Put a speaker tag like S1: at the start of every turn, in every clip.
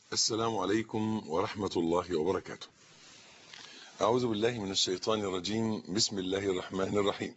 S1: السلام عليكم ورحمة الله وبركاته أعوذ بالله من الشيطان الرجيم بسم الله الرحمن الرحيم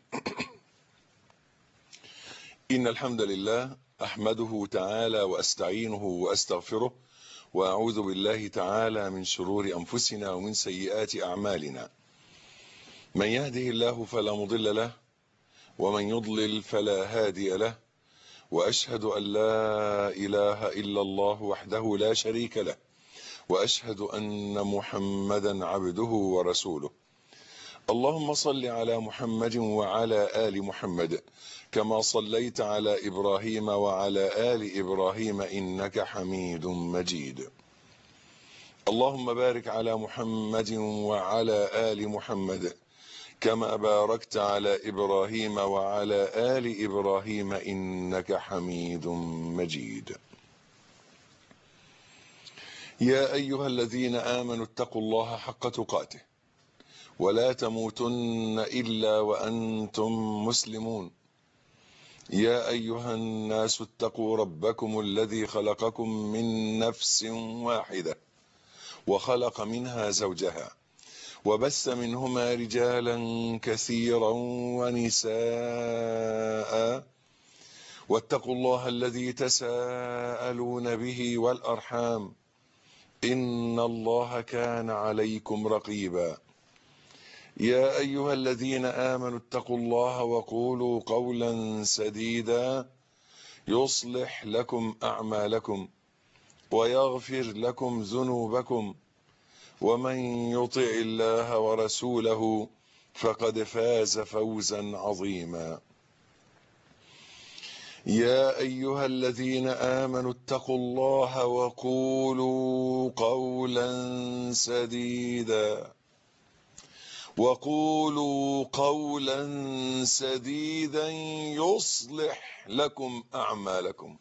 S1: إن الحمد لله أحمده تعالى وأستعينه وأستغفره وأعوذ بالله تعالى من شرور أنفسنا ومن سيئات أعمالنا من يهده الله فلا مضل له ومن يضلل فلا هادي له وأشهد أن لا إله إلا الله وحده لا شريك له وأشهد أن محمدا عبده ورسوله اللهم صل على محمد وعلى آل محمد كما صليت على إبراهيم وعلى آل إبراهيم إنك حميد مجيد اللهم بارك على محمد وعلى آل محمد كما باركت على إبراهيم وعلى آل إبراهيم إنك حميد مجيد يا أيها الذين آمنوا اتقوا الله حق تقاته ولا تموتن إلا وأنتم مسلمون يا أيها الناس اتقوا ربكم الذي خلقكم من نفس واحدة وخلق منها زوجها وبث منهما رجالا كثيرا ونساء واتقوا الله الذي تساءلون به والأرحام إن الله كان عليكم رقيبا يا أيها الذين آمنوا اتقوا الله وقولوا قولا سديدا يصلح لكم أعمالكم ويغفر لكم ذنوبكم ومن يطع الله ورسوله فقد فاز فوزا عظيما يا أيها الذين آمنوا اتقوا الله وقولوا قولا سديدا وقولوا قولا سديدا يصلح لكم أعمالكم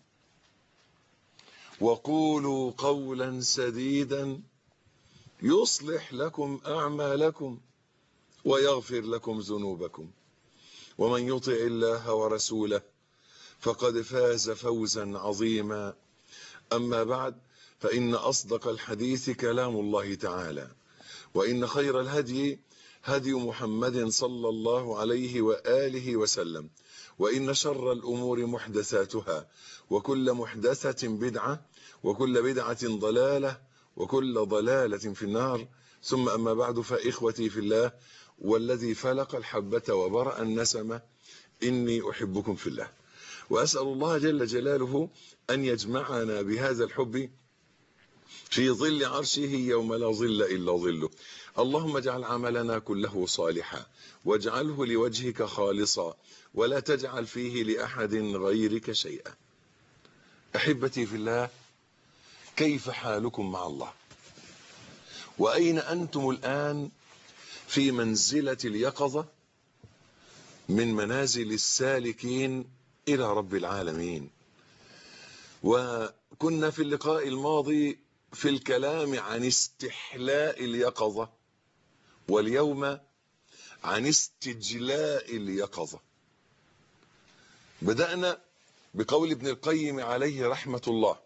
S1: وقولوا قولا سديدا يصلح لكم أعمالكم ويغفر لكم ذنوبكم ومن يطع الله ورسوله فقد فاز فوزا عظيما أما بعد فإن أصدق الحديث كلام الله تعالى وإن خير الهدي هدي محمد صلى الله عليه وآله وسلم وإن شر الأمور محدثاتها وكل محدثة بدعة وكل بدعة ضلالة وكل ضلالة في النار ثم أما بعد فإخوتي في الله والذي فلق الحبة وبرأ النسمة إني أحبكم في الله وأسأل الله جل جلاله أن يجمعنا بهذا الحب في ظل عرشه يوم لا ظل إلا ظله اللهم اجعل عملنا كله صالحا واجعله لوجهك خالصا ولا تجعل فيه لأحد غيرك شيئا أحبتي في الله كيف حالكم مع الله وأين أنتم الآن في منزلة اليقظة من منازل السالكين إلى رب العالمين وكنا في اللقاء الماضي في الكلام عن استحلاء اليقظة واليوم عن استجلاء اليقظة بدأنا بقول ابن القيم عليه رحمة الله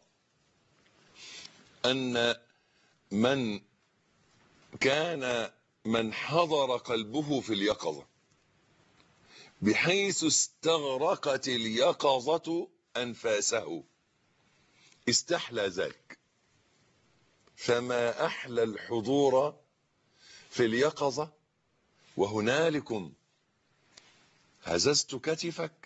S1: أن من كان من حضر قلبه في اليقظة بحيث استغرقت اليقظة أنفاسه استحلى ذلك فما أحلى الحضور في اليقظة وهنالكم هززت كتفك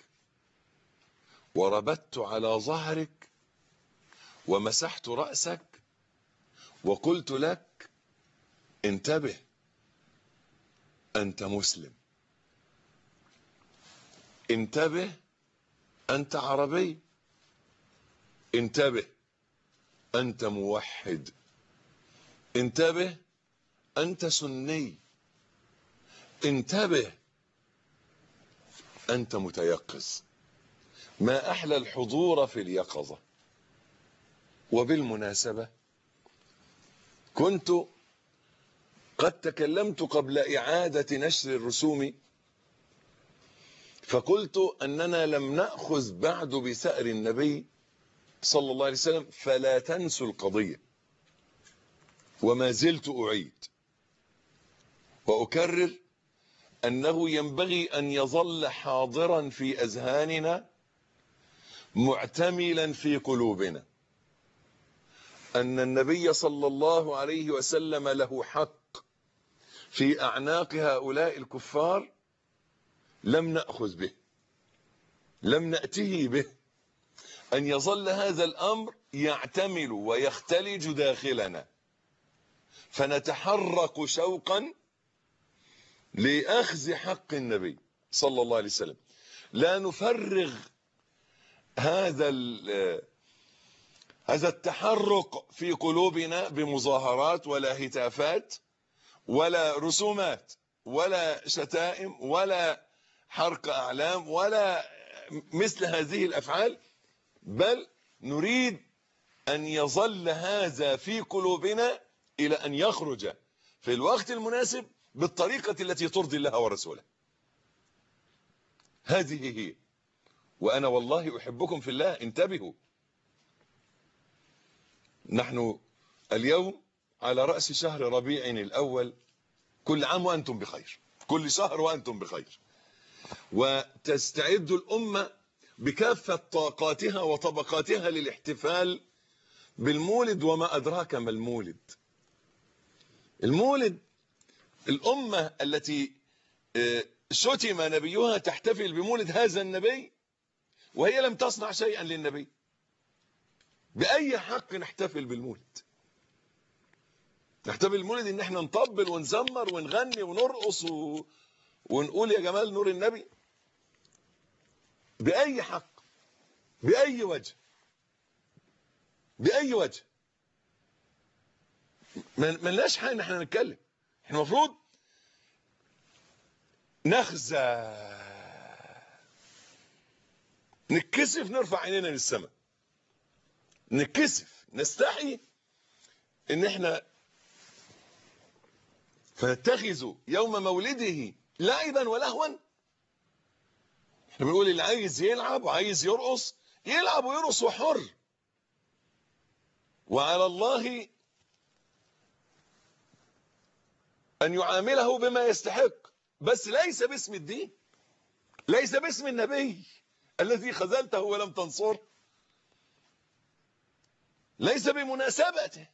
S1: وربت على ظهرك ومسحت رأسك وقلت لك انتبه أنت مسلم انتبه أنت عربي انتبه أنت موحد انتبه أنت سني انتبه أنت متيقظ ما أحلى الحضور في اليقظة وبالمناسبة كنت قد تكلمت قبل إعادة نشر الرسوم فقلت أننا لم نأخذ بعد بثأر النبي صلى الله عليه وسلم فلا تنسوا القضية وما زلت أعيد وأكرر أنه ينبغي أن يظل حاضرا في أذهاننا معتملا في قلوبنا أن النبي صلى الله عليه وسلم له حق في أعناق هؤلاء الكفار لم نأخذ به لم نأته به أن يظل هذا الأمر يعتمل ويختلج داخلنا فنتحرك شوقا لأخذ حق النبي صلى الله عليه وسلم لا نفرغ هذا هذا التحرك في قلوبنا بمظاهرات ولا هتافات ولا رسومات ولا شتائم ولا حرق أعلام ولا مثل هذه الأفعال بل نريد أن يظل هذا في قلوبنا إلى أن يخرج في الوقت المناسب بالطريقة التي ترضي الله ورسوله هذه هي وأنا والله أحبكم في الله انتبهوا نحن اليوم على رأس شهر ربيع الأول كل عام وأنتم بخير كل شهر وأنتم بخير وتستعد الأمة بكافة طاقاتها وطبقاتها للاحتفال بالمولد وما أدراك ما المولد المولد الأمة التي شتم نبيها تحتفل بمولد هذا النبي وهي لم تصنع شيئا للنبي بأي حق نحتفل بالمولد نحتفل بالمولد ان احنا نطبل ونزمر ونغني ونرقص و... ونقول يا جمال نور النبي بأي حق بأي وجه بأي وجه ما لناش حق ان احنا نتكلم احنا المفروض نخزى نتكسف نرفع عينينا للسماء نتكسف نستحي ان احنا فنتخذ يوم مولده لعبا ولهوا احنا بنقول اللي عايز يلعب وعايز يرقص يلعب ويرقص وحر وعلى الله أن يعامله بما يستحق بس ليس باسم الدين ليس باسم النبي الذي خذلته ولم تنصره ليس بمناسبته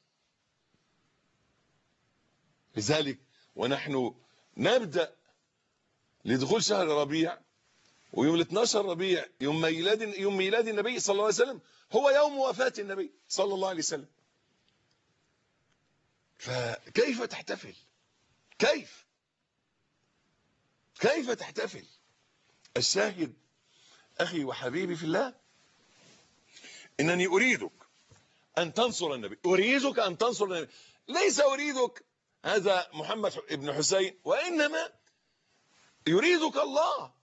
S1: لذلك ونحن نبدأ لدخول شهر ربيع ويوم ال 12 ربيع يوم ميلاد يوم ميلاد النبي صلى الله عليه وسلم هو يوم وفاة النبي صلى الله عليه وسلم فكيف تحتفل كيف كيف تحتفل الشاهد أخي وحبيبي في الله إنني أريدك أن تنصر النبي أريدك أن تنصر النبي ليس أريدك هذا محمد بن حسين وإنما يريدك الله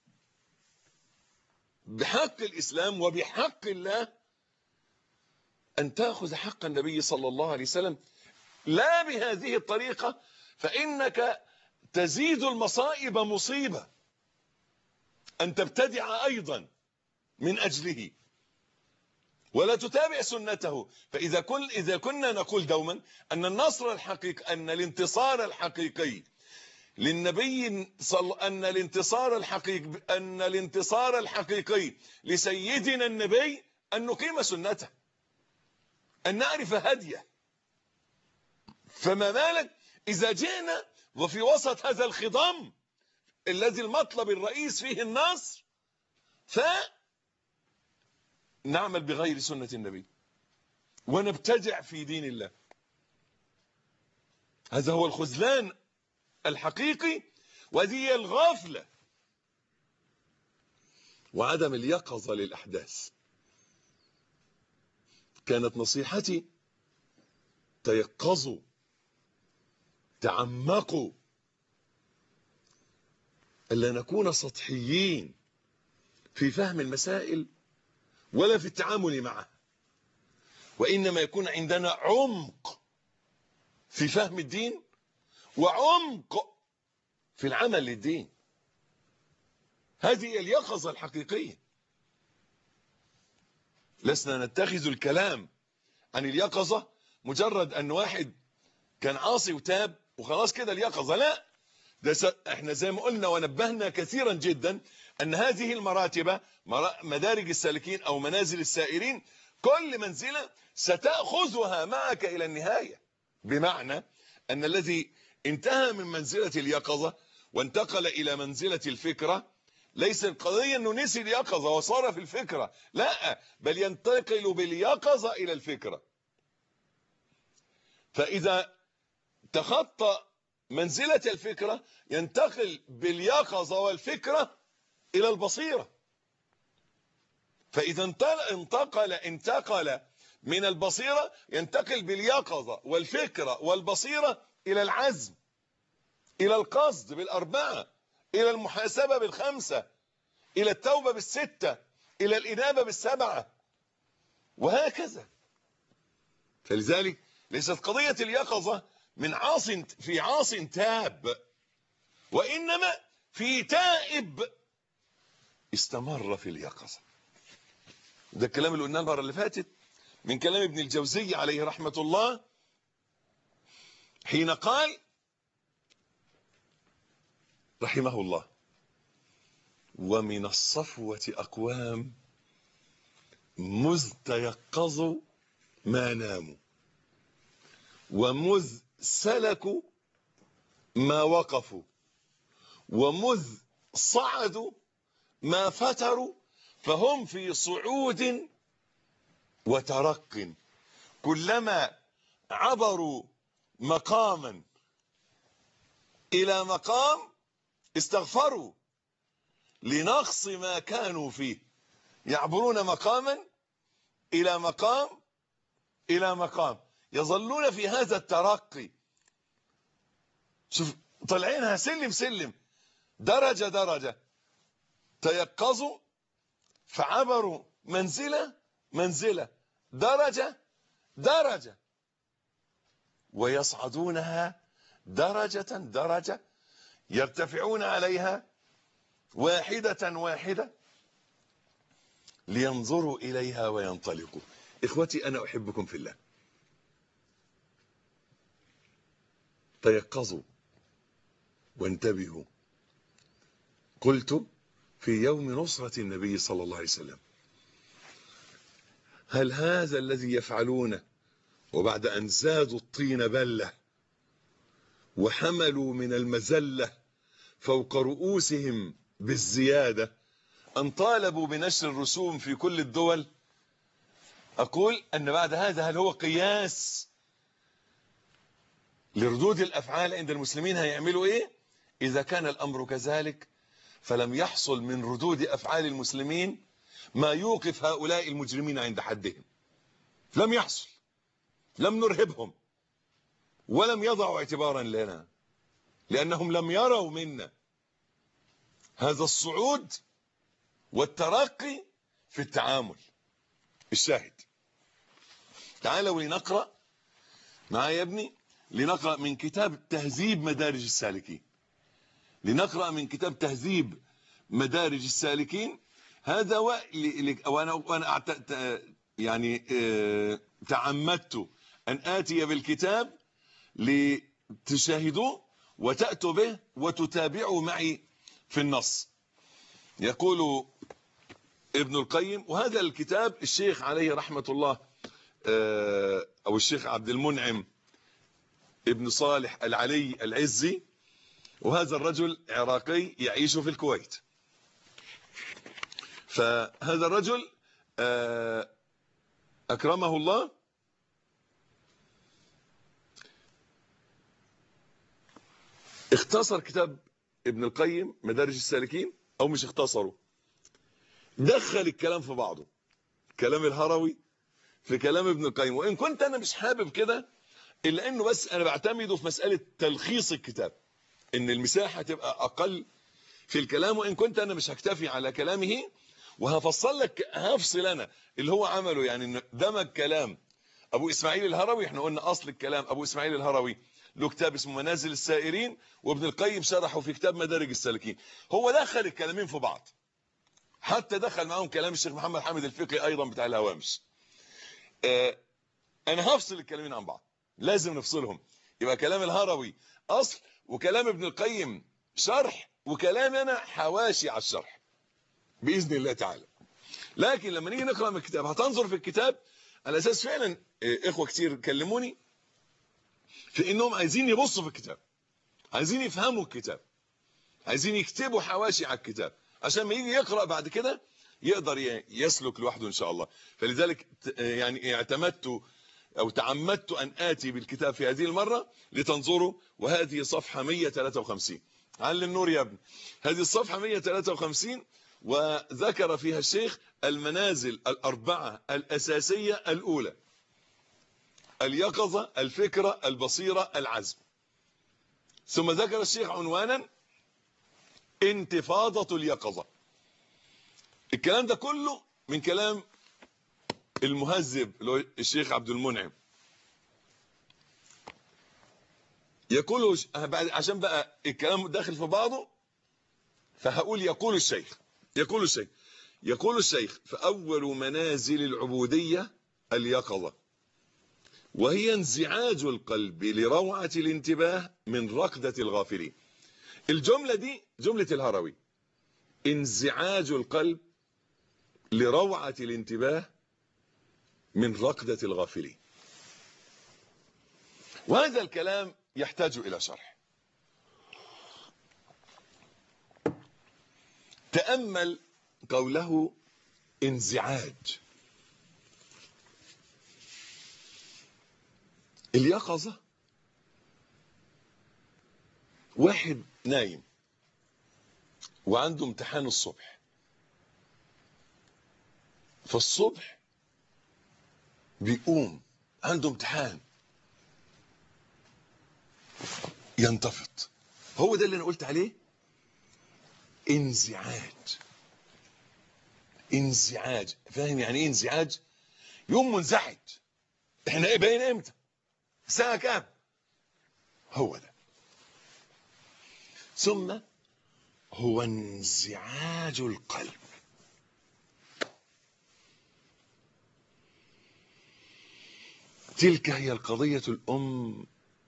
S1: بحق الإسلام وبحق الله أن تأخذ حق النبي صلى الله عليه وسلم لا بهذه الطريقة فإنك تزيد المصائب مصيبة أن تبتدع أيضا من أجله ولا تتابع سنته فإذا كن إذا كنا نقول دوما أن النصر الحقيقي أن الانتصار الحقيقي للنبي صل أن الانتصار الحقيقي أن الانتصار الحقيقي لسيدنا النبي أن نقيم سنته أن نعرف هديه فما بالك إذا جئنا وفي وسط هذا الخضام الذي المطلب الرئيس فيه النصر فنعمل بغير سنة النبي ونبتدع في دين الله هذا هو الخذلان الحقيقي وهذه هي الغفلة وعدم اليقظة للأحداث كانت نصيحتي تيقظوا تعمقوا ألا نكون سطحيين في فهم المسائل ولا في التعامل معها وإنما يكون عندنا عمق في فهم الدين وعمق في العمل للدين هذه اليقظة الحقيقية لسنا نتخذ الكلام عن اليقظة مجرد أن واحد كان عاصي وتاب وخلاص كده اليقظة لا ده س... احنا زي ما قلنا ونبهنا كثيرا جدا ان هذه المراتب مدارج السالكين او منازل السائرين كل منزلة ستأخذها معك الى النهاية بمعنى ان الذي انتهى من منزلة اليقظة وانتقل الى منزلة الفكرة ليس القضية انه نسي اليقظة وصار في الفكرة لا بل ينتقل باليقظة الى الفكرة فاذا تخطى منزلة الفكرة ينتقل باليقظة والفكرة الى البصيرة فاذا انتقل انتقل من البصيرة ينتقل باليقظة والفكرة والبصيرة الى العزم الى القصد بالاربعة الى المحاسبة بالخمسة الى التوبة بالستة الى الانابة بالسبعة وهكذا فلذلك ليست قضية اليقظة من عاص في عاص تاب وانما في تائب استمر في اليقظة ده الكلام اللي قلناه المره اللي فاتت من كلام ابن الجوزي عليه رحمة الله حين قال رحمه الله ومن الصفوة أقوام مذ تيقظوا ما ناموا ومذ سلكوا ما وقفوا ومذ صعدوا ما فتروا فهم في صعود وترق كلما عبروا مقاما الى مقام استغفروا لنقص ما كانوا فيه يعبرون مقاما الى مقام الى مقام يظلون في هذا الترقي شوف طالعينها سلم سلم درجة درجة تيقظوا فعبروا منزلة منزلة درجة درجة ويصعدونها درجة درجة يرتفعون عليها واحدة واحدة لينظروا إليها وينطلقوا إخوتي أنا أحبكم في الله تيقظوا وانتبهوا قلت في يوم نصرة النبي صلى الله عليه وسلم هل هذا الذي يفعلونه وبعد أن زادوا الطين بلة وحملوا من المزلة فوق رؤوسهم بالزيادة أن طالبوا بنشر الرسوم في كل الدول أقول أن بعد هذا هل هو قياس لردود الأفعال عند المسلمين هيعملوا إيه إذا كان الأمر كذلك فلم يحصل من ردود أفعال المسلمين ما يوقف هؤلاء المجرمين عند حدهم لم يحصل لم نرهبهم ولم يضعوا اعتبارا لنا لأنهم لم يروا منا هذا الصعود والترقي في التعامل الشاهد تعالوا لنقرأ معايا يا ابني لنقرأ من كتاب تهذيب مدارج السالكين لنقرأ من كتاب تهذيب مدارج السالكين هذا وانا وانا يعني تعمدت ان اتي بالكتاب لتشاهدوه وتاتوا به وتتابعوا معي في النص يقول ابن القيم وهذا الكتاب الشيخ عليه رحمة الله او الشيخ عبد المنعم ابن صالح العلي العزي وهذا الرجل عراقي يعيش في الكويت فهذا الرجل أكرمه الله اختصر كتاب ابن القيم مدارج السالكين او مش اختصره دخل الكلام في بعضه كلام الهروي في كلام ابن القيم وان كنت انا مش حابب كده الا انه بس انا بعتمده في مسألة تلخيص الكتاب ان المساحة تبقى اقل في الكلام وان كنت انا مش هكتفي على كلامه وهفصل لك هفصل انا اللي هو عمله يعني دمج كلام ابو اسماعيل الهروي احنا قلنا اصل الكلام ابو اسماعيل الهروي له كتاب اسمه منازل السائرين وابن القيم شرحه في كتاب مدارج السالكين هو دخل الكلامين في بعض حتى دخل معاهم كلام الشيخ محمد حامد الفقي ايضا بتاع الهوامش اه انا هفصل الكلامين عن بعض لازم نفصلهم يبقى كلام الهروي اصل وكلام ابن القيم شرح وكلام انا حواشي على الشرح باذن الله تعالى لكن لما نيجي نقرا من الكتاب هتنظر في الكتاب على اساس فعلا اخوه كتير كلموني في انهم عايزين يبصوا في الكتاب عايزين يفهموا الكتاب عايزين يكتبوا حواشي على الكتاب عشان ما يجي يقرا بعد كده يقدر يسلك لوحده ان شاء الله فلذلك يعني اعتمدت او تعمدت ان اتي بالكتاب في هذه المره لتنظروا وهذه صفحه 153 على النور يا ابني هذه الصفحه 153 وذكر فيها الشيخ المنازل الاربعه الاساسيه الاولى اليقظه الفكره البصيره العزم ثم ذكر الشيخ عنوانا انتفاضه اليقظه الكلام ده كله من كلام المهذب اللي هو الشيخ عبد المنعم يقول عشان بقى الكلام داخل في بعضه فهقول يقول الشيخ يقول الشيخ يقول الشيخ فأول منازل العبودية اليقظة وهي انزعاج القلب لروعة الانتباه من رقدة الغافلين الجملة دي جملة الهروي انزعاج القلب لروعة الانتباه من رقدة الغافلين وهذا الكلام يحتاج إلى شرح تأمل قوله انزعاج اليقظة واحد نايم وعنده امتحان الصبح فالصبح بيقوم عنده امتحان ينتفض هو ده اللي انا قلت عليه انزعاج انزعاج فاهم يعني ايه انزعاج يوم منزعج احنا ايه باين امتى الساعه كام هو ده ثم هو انزعاج القلب تلك هي القضية الأم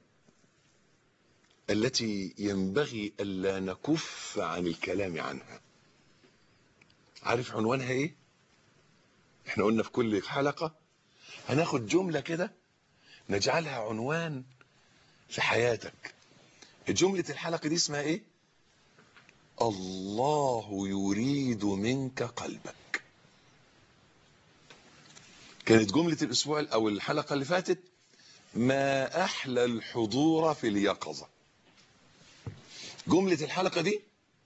S1: التي ينبغي ألا نكف عن الكلام عنها عارف عنوانها ايه احنا قلنا في كل حلقة هناخد جملة كده نجعلها عنوان في حياتك جملة الحلقة دي اسمها ايه الله يريد منك قلبك كانت جملة الاسبوع او الحلقة اللي فاتت ما احلى الحضور في اليقظة جملة الحلقة دي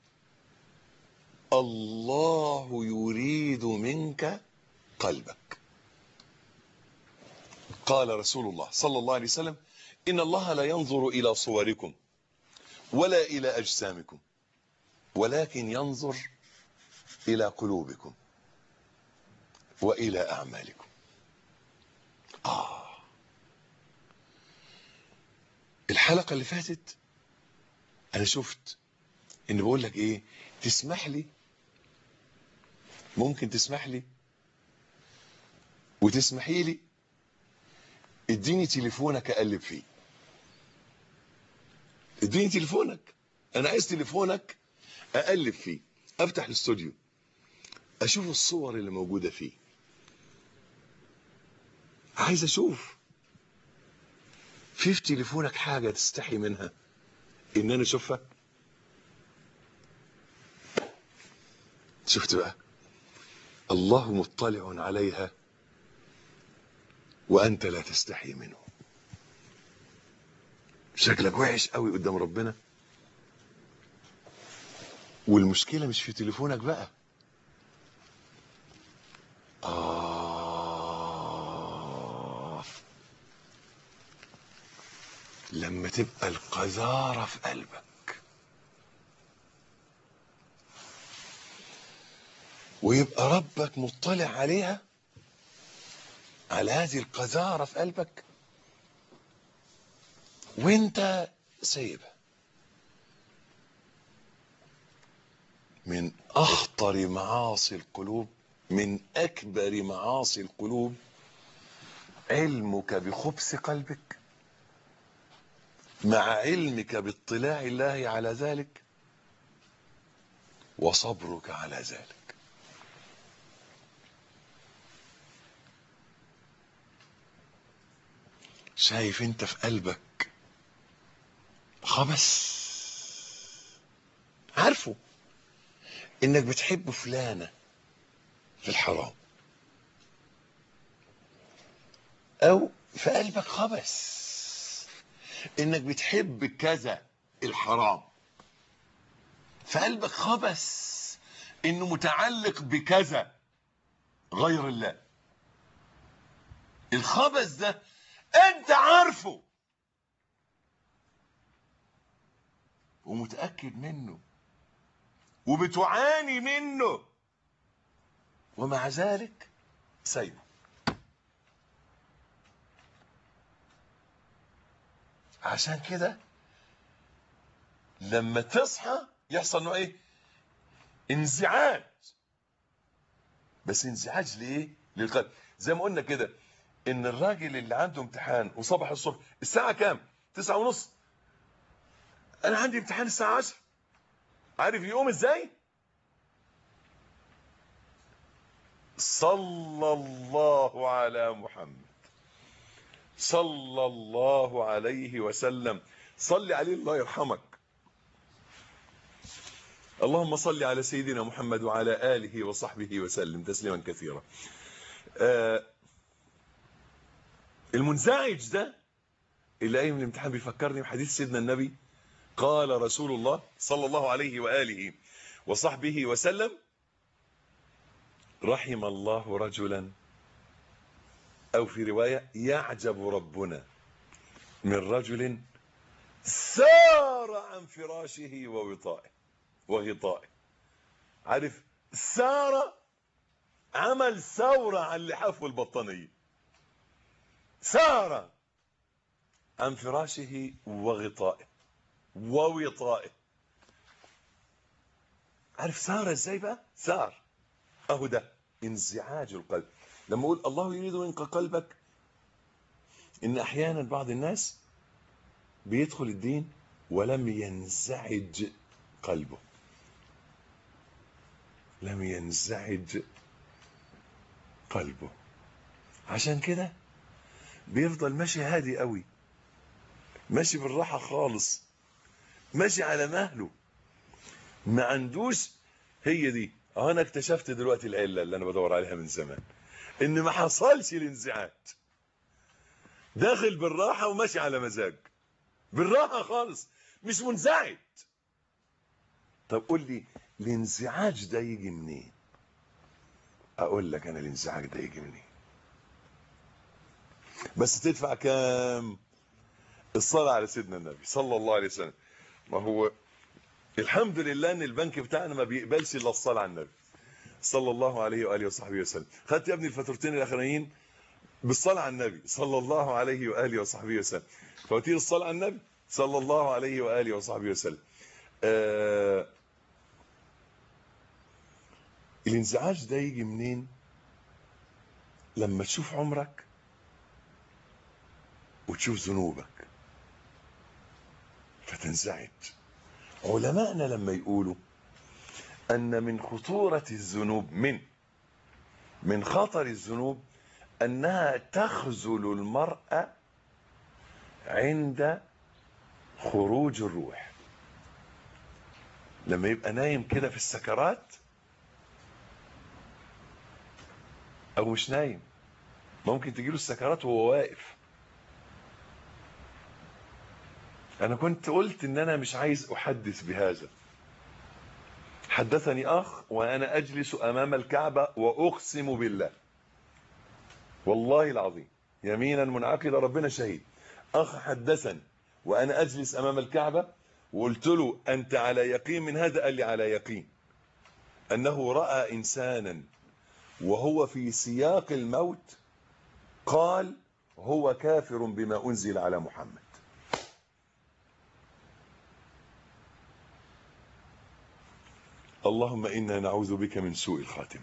S1: الله يريد منك قلبك قال رسول الله صلى الله عليه وسلم إن الله لا ينظر إلى صوركم ولا إلى أجسامكم ولكن ينظر إلى قلوبكم وإلى أعمالكم آه الحلقة اللي فاتت أنا شفت إن بقول لك إيه تسمح لي ممكن تسمح لي وتسمحي لي اديني تليفونك اقلب فيه اديني تليفونك انا عايز تليفونك اقلب فيه افتح الاستوديو اشوف الصور اللي موجوده فيه عايز اشوف في في تليفونك حاجه تستحي منها ان انا اشوفها شفت بقى الله مطلع عليها وانت لا تستحي منه شكلك وحش قوي قدام ربنا والمشكلة مش في تليفونك بقى آه لما تبقى القذارة في قلبك ويبقى ربك مطلع عليها على هذه القذارة في قلبك وانت سايبها من اخطر معاصي القلوب من اكبر معاصي القلوب علمك بخبث قلبك مع علمك باطلاع الله على ذلك وصبرك على ذلك شايف انت في قلبك خبث عارفه انك بتحب فلانة في الحرام او في قلبك خبث انك بتحب كذا الحرام في قلبك خبث انه متعلق بكذا غير الله الخبث ده انت عارفه ومتأكد منه وبتعاني منه ومع ذلك سايبه عشان كده لما تصحى يحصل انه ايه انزعاج بس انزعاج لايه للقلب زي ما قلنا كده ان الراجل اللي عنده امتحان وصبح الصبح الساعه كام تسعة ونص انا عندي امتحان الساعه 10 عارف يقوم ازاي صلى الله على محمد صلى الله عليه وسلم صل عليه الله يرحمك اللهم صل على سيدنا محمد وعلى آله وصحبه وسلم تسليما كثيرا آه المنزعج ده اللي قايم من الامتحان بيفكرني بحديث سيدنا النبي قال رسول الله صلى الله عليه وآله وصحبه وسلم رحم الله رجلا أو في رواية يعجب ربنا من رجل سار عن فراشه ووطائه وغطائه عارف سار عمل ثورة عن اللحاف والبطانية سار عن فراشه وغطائه ووطائه عارف سار ازاي بقى سار اهو ده انزعاج القلب لما اقول الله يريد منك قلبك ان احيانا بعض الناس بيدخل الدين ولم ينزعج قلبه لم ينزعج قلبه عشان كده بيفضل ماشي هادي قوي ماشي بالراحة خالص ماشي على مهله ما عندوش هي دي اه انا اكتشفت دلوقتي العله اللي انا بدور عليها من زمان ان ما حصلش الانزعاج داخل بالراحه وماشي على مزاج بالراحه خالص مش منزعج طب قول لي الانزعاج ده يجي منين اقول لك انا الانزعاج ده يجي منين بس تدفع كام الصلاه على سيدنا النبي صلى الله عليه وسلم ما هو الحمد لله ان البنك بتاعنا ما بيقبلش الا الصلاه على النبي صلى الله عليه واله وصحبه وسلم خدت يا ابني الفاتورتين الاخرانيين بالصلاه على النبي صلى الله عليه واله وصحبه وسلم فواتير الصلاه على النبي صلى الله عليه واله وصحبه وسلم آه الانزعاج ده يجي منين لما تشوف عمرك وتشوف ذنوبك فتنزعج علماءنا لما يقولوا أن من خطورة الذنوب من من خطر الذنوب أنها تخذل المرأة عند خروج الروح لما يبقى نايم كده في السكرات أو مش نايم ممكن تجيله السكرات وهو واقف أنا كنت قلت إن أنا مش عايز أحدث بهذا حدثني أخ وأنا أجلس أمام الكعبة وأقسم بالله والله العظيم يمينا منعقدة ربنا شهيد أخ حدثني وأنا أجلس أمام الكعبة وقلت له أنت على يقين من هذا قال لي على يقين أنه رأى إنسانا وهو في سياق الموت قال هو كافر بما أنزل على محمد اللهم إنا نعوذ بك من سوء الخاتم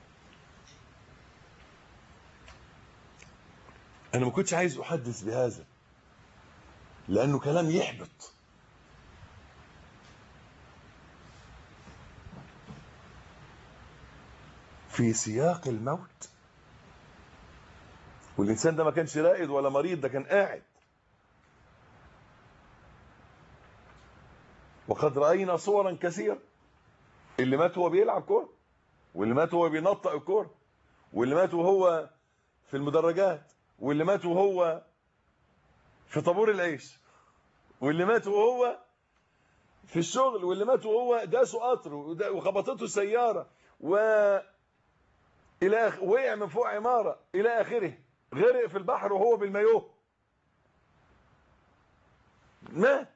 S1: أنا ما كنتش عايز أحدث بهذا لانه كلام يحبط في سياق الموت والإنسان ده ما كانش رائد ولا مريض ده كان قاعد وقد رأينا صورا كثيرة اللي مات وهو بيلعب كورة واللي مات وهو بينطق الكورة واللي مات وهو في المدرجات واللي مات وهو في طابور العيش واللي مات وهو في الشغل واللي مات وهو داسه قطر وخبطته سيارة و الى آخ... وقع من فوق عمارة الى اخره غرق في البحر وهو بالمايوه مات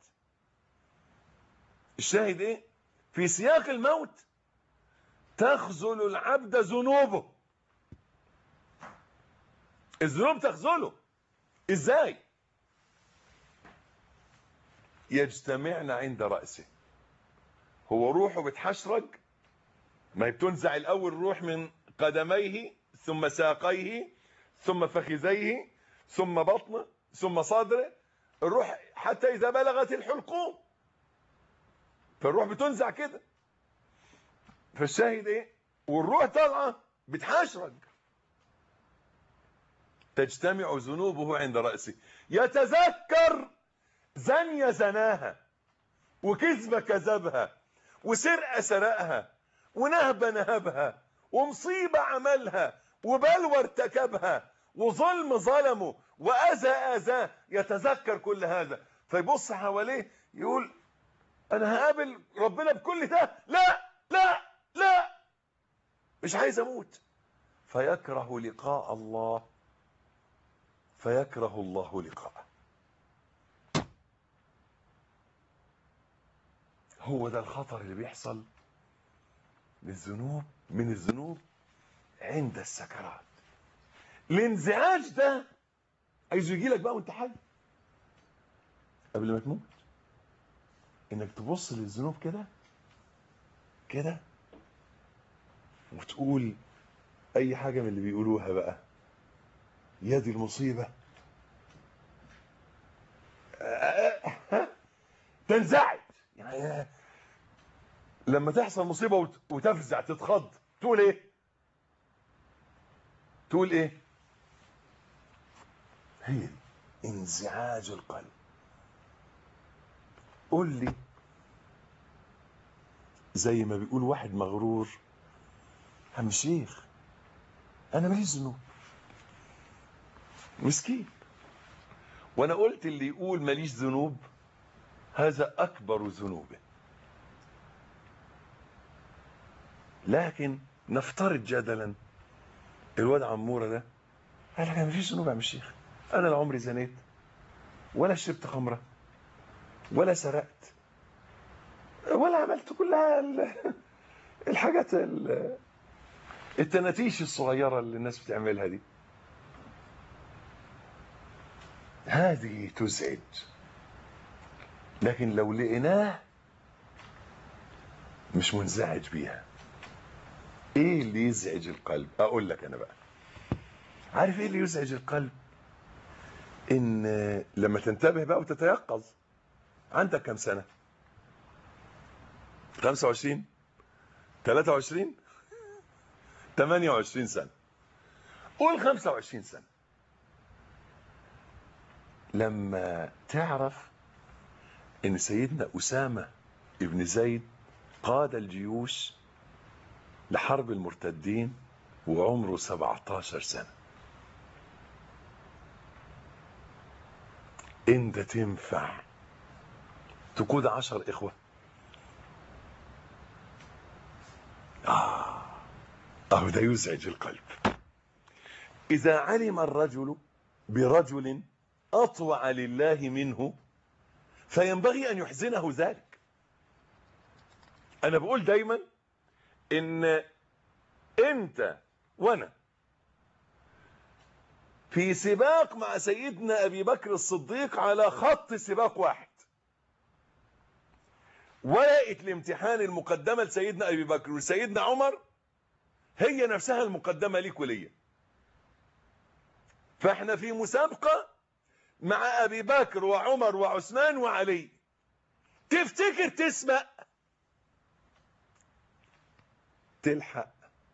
S1: الشاهد ايه في سياق الموت تخذل العبد ذنوبه الذنوب تخذله ازاي يجتمعن عند رأسه هو روحه بتحشرج ما هي بتنزع الاول روح من قدميه ثم ساقيه ثم فخذيه ثم بطنه ثم صدره الروح حتى إذا بلغت الحلقوم فالروح بتنزع كده فالشاهد ايه والروح طالعه بتحشرج تجتمع ذنوبه عند رأسه يتذكر زنية زناها وكذبة كذبها وسرقة سرقها ونهبة نهبها ومصيبة عملها وبلوى ارتكبها وظلم ظلمه وأذى أذاه يتذكر كل هذا فيبص حواليه يقول أنا هقابل ربنا بكل ده لا لا لا مش عايز أموت فيكره لقاء الله فيكره الله لقاءه هو ده الخطر اللي بيحصل للذنوب من الذنوب عند السكرات الانزعاج ده عايزه يجي لك بقى وانت حي قبل ما تموت انك تبص للذنوب كده كده وتقول اي حاجه من اللي بيقولوها بقى يا دي المصيبه تنزعج يعني لما تحصل مصيبه وت- وتفزع تتخض تقول ايه تقول ايه هي دي انزعاج القلب قول لي زي ما بيقول واحد مغرور عم شيخ انا ماليش ذنوب مسكين وانا قلت اللي يقول ماليش ذنوب هذا اكبر ذنوبه لكن نفترض جدلا الواد عموره ده قال لك انا مفيش ذنوب يا عم الشيخ انا لا عمري زنيت ولا شربت خمره ولا سرقت ولا عملت كلها ال- الحاجات ال- التناتيش الصغيره اللي الناس بتعملها دي هذه تزعج لكن لو لقيناه مش منزعج بيها ايه اللي يزعج القلب اقول لك انا بقى عارف ايه اللي يزعج القلب ان لما تنتبه بقى وتتيقظ عندك كم سنة 25 23 28 سنة قول 25 سنة لما تعرف ان سيدنا أسامة ابن زيد قاد الجيوش لحرب المرتدين وعمره 17 سنة انت تنفع تقود عشر اخوة آه أهو ده يزعج القلب إذا علم الرجل برجل أطوع لله منه فينبغي أن يحزنه ذلك أنا بقول دايما إن أنت وأنا في سباق مع سيدنا أبي بكر الصديق على خط سباق واحد ورقة الامتحان المقدمة لسيدنا أبي بكر وسيدنا عمر هي نفسها المقدمة ليك وليا فاحنا في مسابقة مع ابي بكر وعمر وعثمان وعلي تفتكر تسبق تلحق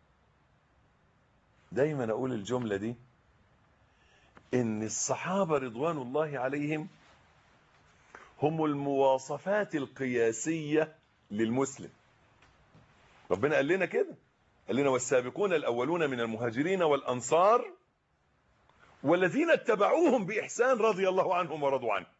S1: دايما اقول الجملة دي ان الصحابة رضوان الله عليهم هم المواصفات القياسية للمسلم ربنا قال لنا كده قال لنا والسابقون الأولون من المهاجرين والأنصار والذين اتبعوهم بإحسان رضي الله عنهم ورضوا عنه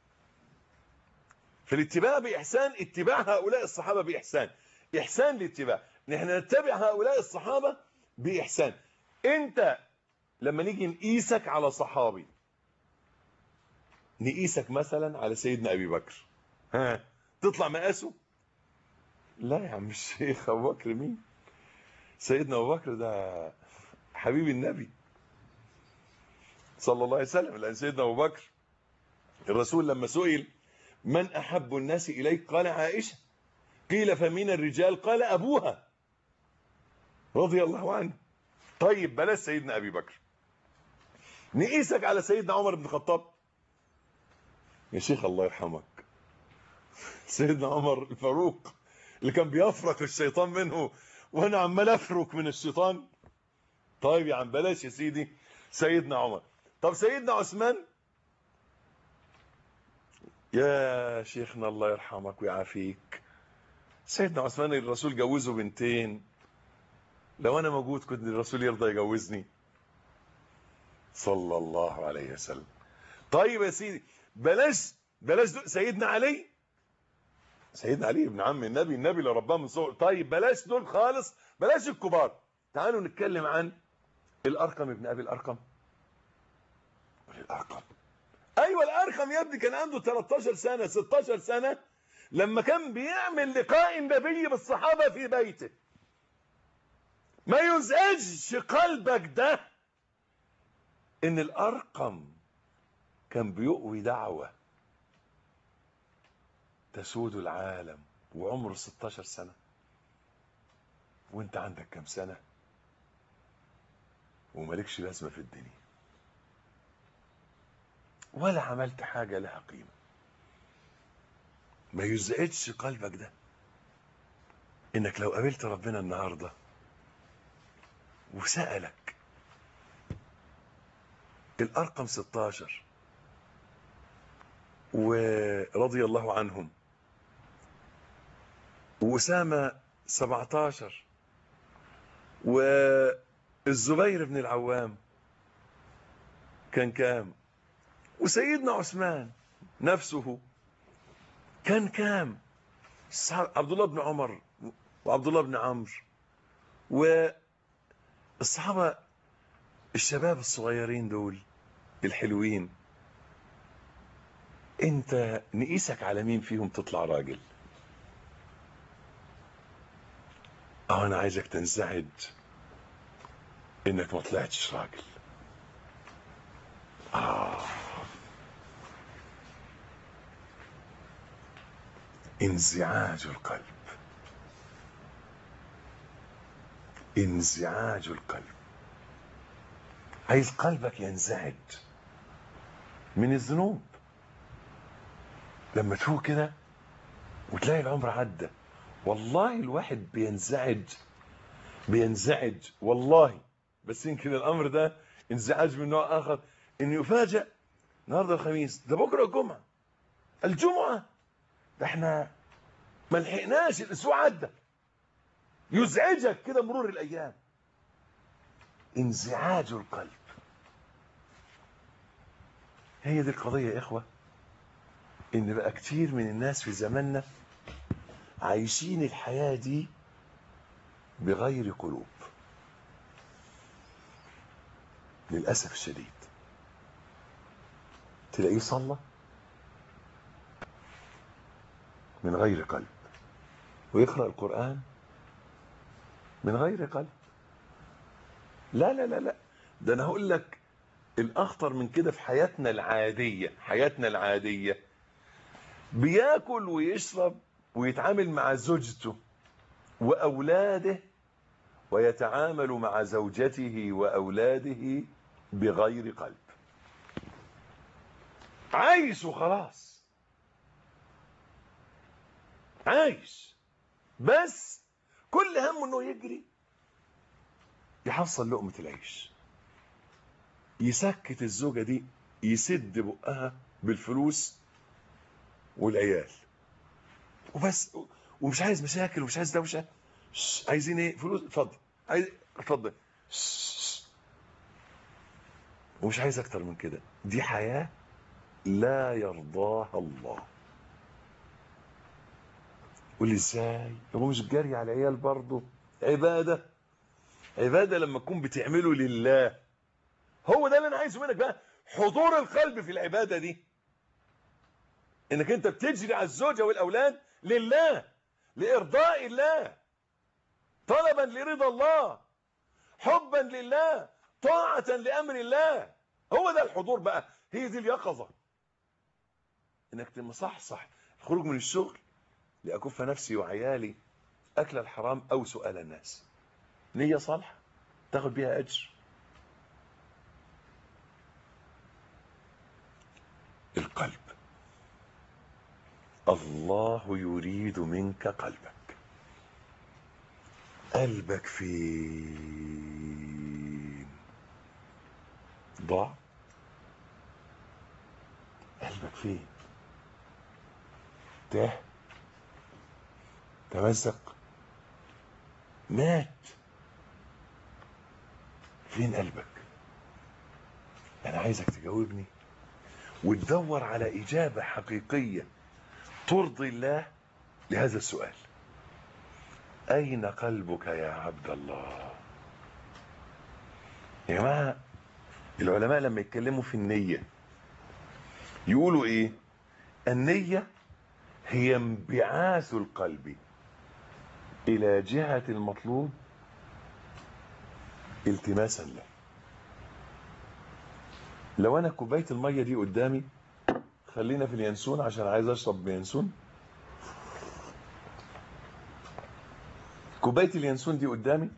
S1: فالاتباع بإحسان اتباع هؤلاء الصحابة بإحسان إحسان الاتباع نحن نتبع هؤلاء الصحابة بإحسان انت لما نيجي نقيسك على صحابي نقيسك مثلا على سيدنا ابي بكر ها تطلع مقاسه لا يا عم الشيخ ابو بكر مين سيدنا ابو بكر ده حبيب النبي صلى الله عليه وسلم لان سيدنا ابو بكر الرسول لما سئل من احب الناس اليك قال عائشه قيل فمن الرجال قال ابوها رضي الله عنه طيب بلاش سيدنا ابي بكر نقيسك على سيدنا عمر بن الخطاب يا شيخ الله يرحمك سيدنا عمر الفاروق اللي كان بيفرق الشيطان منه وانا عمال افرك من الشيطان طيب يا عم بلاش يا سيدي سيدنا عمر طب سيدنا عثمان يا شيخنا الله يرحمك ويعافيك سيدنا عثمان الرسول جوزه بنتين لو انا موجود كنت الرسول يرضى يجوزني صلى الله عليه وسلم طيب يا سيدي بلاش بلاش سيدنا علي سيدنا علي ابن عم النبي النبي اللي رباه من صغر طيب بلاش دول خالص بلاش الكبار تعالوا نتكلم عن الارقم ابن ابي الارقم الارقم ايوه الارقم يا ابني كان عنده 13 سنه 16 سنه لما كان بيعمل لقاء النبي بالصحابه في بيته ما يزعجش قلبك ده ان الارقم كان بيقوي دعوة تسود العالم وعمره 16 سنة وانت عندك كم سنة ومالكش لازمة في الدنيا ولا عملت حاجة لها قيمة ما يزعجش قلبك ده انك لو قابلت ربنا النهاردة وسألك الأرقم 16 ورضي الله عنهم وأسامة 17 والزبير بن العوام كان كام وسيدنا عثمان نفسه كان كام عبد الله بن عمر وعبد الله بن عمرو والصحابة الشباب الصغيرين دول الحلوين انت نقيسك على مين فيهم تطلع راجل اه انا عايزك تنزعج انك ما طلعتش راجل آه. انزعاج القلب انزعاج القلب عايز قلبك ينزعج من الذنوب لما تفوق كده وتلاقي العمر عدى والله الواحد بينزعج بينزعج والله بس يمكن الامر ده انزعاج من نوع اخر ان يفاجئ النهارده الخميس ده بكره الجمعه الجمعه ده احنا ما لحقناش الاسبوع عدى يزعجك كده مرور الايام انزعاج القلب هي دي القضيه يا اخوه ان بقى كتير من الناس في زماننا عايشين الحياه دي بغير قلوب للاسف الشديد تلاقيه صلى من غير قلب ويقرأ القرآن من غير قلب لا لا لا لا ده انا هقول لك الاخطر من كده في حياتنا العادية حياتنا العادية بياكل ويشرب ويتعامل مع زوجته واولاده ويتعامل مع زوجته واولاده بغير قلب عايش وخلاص عايش بس كل همه انه يجري يحصل لقمة العيش يسكت الزوجة دي يسد بقها بالفلوس والعيال وبس ومش عايز مشاكل ومش عايز دوشة شش، عايزين ايه فلوس اتفضل عايز اتفضل شش. ومش عايز اكتر من كده دي حياة لا يرضاها الله قول لي ازاي هو مش جري على العيال برضه عبادة عبادة لما تكون بتعمله لله هو ده اللي انا عايزه منك بقى حضور القلب في العبادة دي انك انت بتجري على الزوجة والاولاد لله لارضاء الله طلبا لرضا الله حبا لله طاعة لامر الله هو ده الحضور بقى هي دي اليقظة انك تمصحصح الخروج من الشغل لأكف نفسي وعيالي أكل الحرام أو سؤال الناس نية صالحة تاخد بيها أجر القلب الله يريد منك قلبك قلبك فين ضاع قلبك فين تاه تمزق مات فين قلبك انا عايزك تجاوبني وتدور على اجابه حقيقيه ترضي الله لهذا السؤال اين قلبك يا عبد الله يا جماعه العلماء لما يتكلموا في النيه يقولوا ايه النيه هي انبعاث القلب إلى جهة المطلوب التماسا له لو أنا كوباية المية دي قدامي خلينا في اليانسون عشان عايز أشرب بيانسون كوباية اليانسون دي قدامي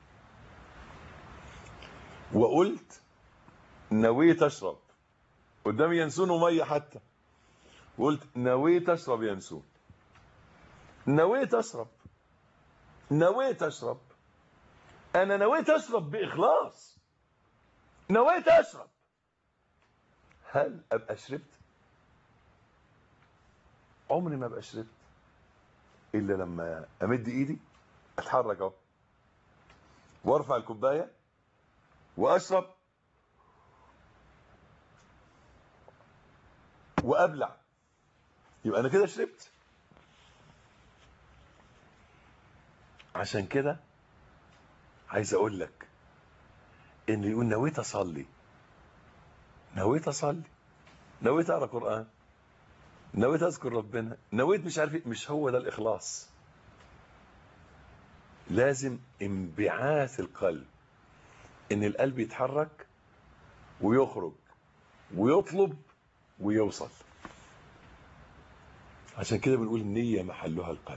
S1: وقلت نويت أشرب قدامي ينسون ومية حتى وقلت نويت أشرب ينسون نويت أشرب نويت اشرب انا نويت اشرب باخلاص نويت اشرب هل ابقى شربت عمري ما ابقى شربت الا لما امد ايدي اتحرك اهو وارفع الكوبايه واشرب وابلع يبقى انا كده شربت عشان كده عايز اقول لك ان يقول نويت اصلي نويت اصلي نويت اقرا قران نويت اذكر ربنا نويت مش عارف إيه. مش هو ده الاخلاص لازم انبعاث القلب ان القلب يتحرك ويخرج ويطلب ويوصل عشان كده بنقول النية محلها القلب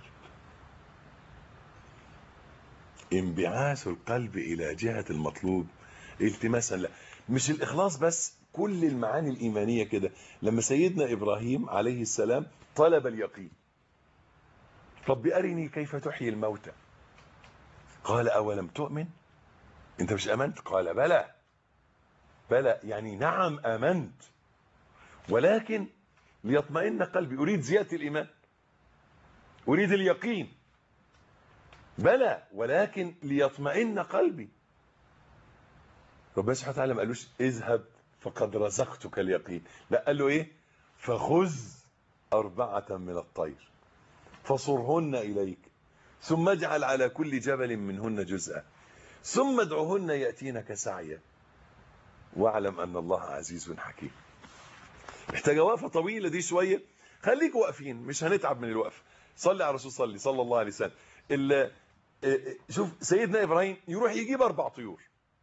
S1: انبعاث القلب إلى جهة المطلوب التماسا لا مش الإخلاص بس كل المعاني الإيمانية كده لما سيدنا إبراهيم عليه السلام طلب اليقين رب أرني كيف تحيي الموتى قال أولم تؤمن أنت مش أمنت قال بلى بلى يعني نعم آمنت ولكن ليطمئن قلبي أريد زيادة الإيمان أريد اليقين بلى ولكن ليطمئن قلبي ربنا سبحانه وتعالى ما قالوش اذهب فقد رزقتك اليقين لا قال له ايه فخذ أربعة من الطير فصرهن إليك ثم اجعل على كل جبل منهن جزءا ثم ادعهن يأتينك سعيا واعلم أن الله عزيز حكيم محتاجة وقفة طويلة دي شوية خليكوا واقفين مش هنتعب من الوقف صلي على الرسول صلي صلى الله عليه وسلم ال- شوف سيدنا إبراهيم يروح يجيب أربع طيور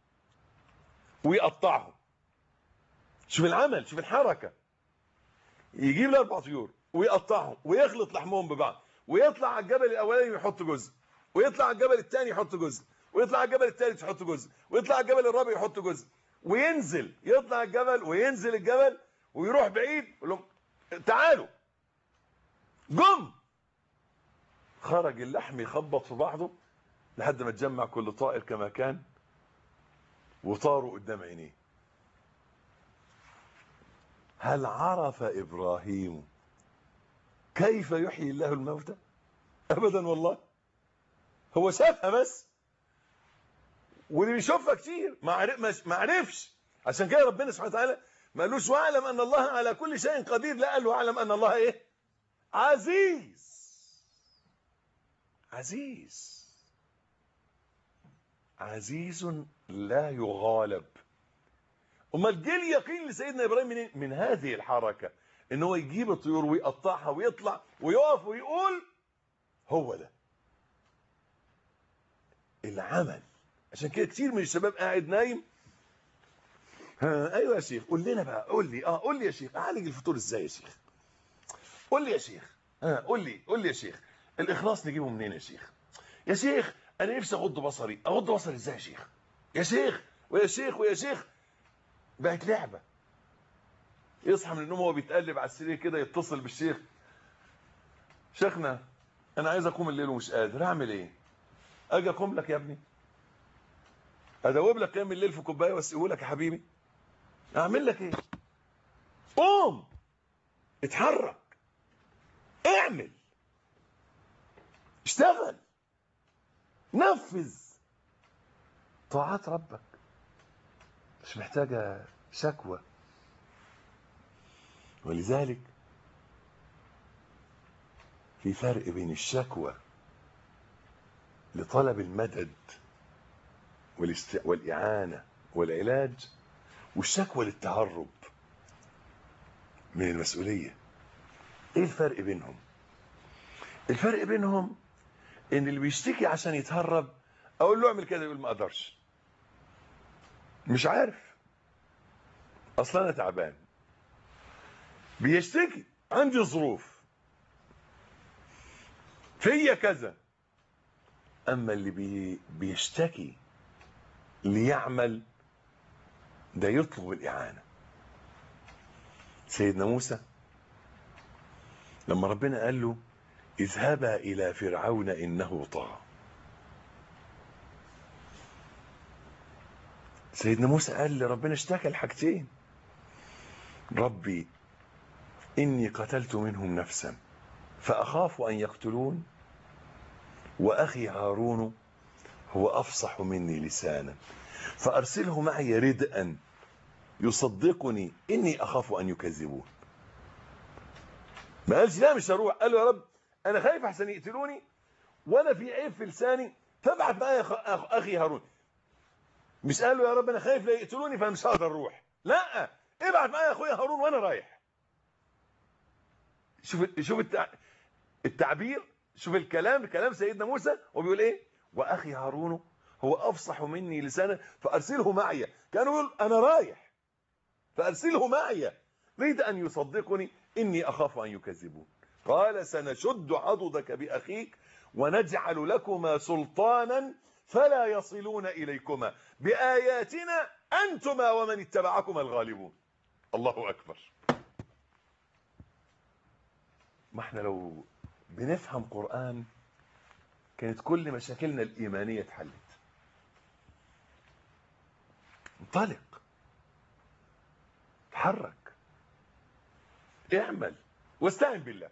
S1: ويقطعهم شوف العمل شوف الحركة يجيب الأربع طيور ويقطعهم ويخلط لحمهم ببعض ويطلع على الجبل الأولاني ويحط جزء ويطلع على الجبل الثاني يحط جزء ويطلع على الجبل الثالث يحط جزء ويطلع على الجبل الرابع يحط جزء وينزل يطلع الجبل وينزل الجبل ويروح بعيد يقول لهم تعالوا جم خرج اللحم يخبط في بعضه لحد ما تجمع كل طائر كما كان وطاروا قدام عينيه هل عرف ابراهيم كيف يحيي الله الموتى ابدا والله هو شافها بس واللي بيشوفها كتير ما عرف ما عرفش عشان كده ربنا سبحانه وتعالى ما قالوش واعلم ان الله على كل شيء قدير لا قال واعلم ان الله ايه عزيز عزيز عزيز لا يغالب امال جه اليقين لسيدنا ابراهيم منين من هذه الحركه ان هو يجيب الطيور ويقطعها ويطلع ويقف ويقول هو ده العمل عشان كده كتير من الشباب قاعد نايم ها ايوه يا شيخ قول لنا بقى قول لي اه قول لي يا شيخ اعالج الفطور ازاي يا شيخ قول لي يا شيخ ها قول لي قول لي يا شيخ الاخلاص نجيبه منين يا شيخ يا شيخ انا نفسي اغض بصري اغض بصري ازاي يا شيخ يا شيخ ويا شيخ ويا شيخ بقت لعبه يصحى من النوم وهو بيتقلب على السرير كده يتصل بالشيخ شيخنا انا عايز اقوم الليل ومش قادر اعمل ايه اجي اقوم لك يا ابني ادوب لك قيام الليل في كوبايه واسقيه لك يا حبيبي اعمل لك ايه قوم اتحرك اعمل اشتغل نفذ طاعات ربك مش محتاجه شكوى ولذلك في فرق بين الشكوى لطلب المدد والاست... والإعانة والعلاج والشكوى للتهرب من المسؤولية ايه الفرق بينهم الفرق بينهم ان اللي بيشتكي عشان يتهرب اقول له اعمل كده يقول ما اقدرش مش عارف اصلا انا تعبان بيشتكي عندي ظروف فيا كذا اما اللي بي بيشتكي ليعمل ده يطلب الاعانه سيدنا موسى لما ربنا قال له اذهبا الى فرعون انه طغى سيدنا موسى قال لربنا اشتكى الحاجتين ربي إني قتلت منهم نفسا فأخاف أن يقتلون وأخي هارون هو أفصح مني لسانا فأرسله معي ردءا يصدقني إني أخاف أن يكذبون ما قالش لا مش هروح قال له يا رب أنا خايف أحسن يقتلوني وأنا في عيب في لساني فابعت معايا أخي هارون مش قال له يا رب أنا خايف لا يقتلوني فأنا مش هقدر أروح لا ابعت معايا أخويا هارون وأنا رايح شوف شوف التعبير شوف الكلام كلام سيدنا موسى وبيقول ايه واخي هارون هو افصح مني لسانا فارسله معي كان يقول انا رايح فارسله معي ريد ان يصدقني اني اخاف ان يكذبون قال سنشد عضدك باخيك ونجعل لكما سلطانا فلا يصلون اليكما باياتنا انتما ومن اتبعكما الغالبون الله اكبر ما احنا لو بنفهم قرآن كانت كل مشاكلنا الإيمانية اتحلت انطلق تحرك اعمل واستعن بالله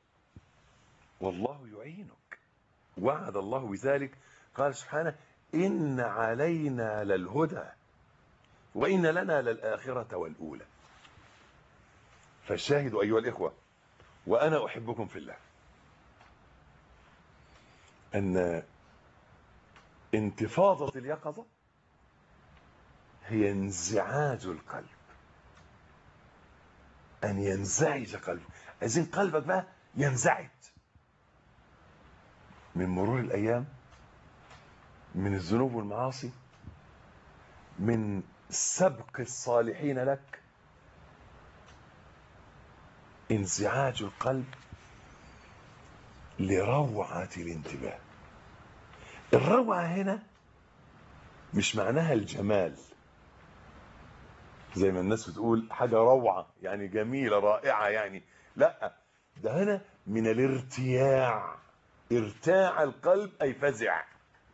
S1: والله يعينك وعد الله بذلك قال سبحانه إن علينا للهدى وإن لنا للآخرة والأولى فالشاهد أيها الإخوة وأنا أحبكم في الله أن انتفاضة اليقظة هي انزعاج القلب أن ينزعج قلبك عايزين قلبك بقى ينزعج من مرور الأيام من الذنوب والمعاصي من سبق الصالحين لك انزعاج القلب لروعة الانتباه الروعة هنا مش معناها الجمال زي ما الناس بتقول حاجة روعة يعني جميلة رائعة يعني لا ده هنا من الارتياع ارتاع القلب أي فزع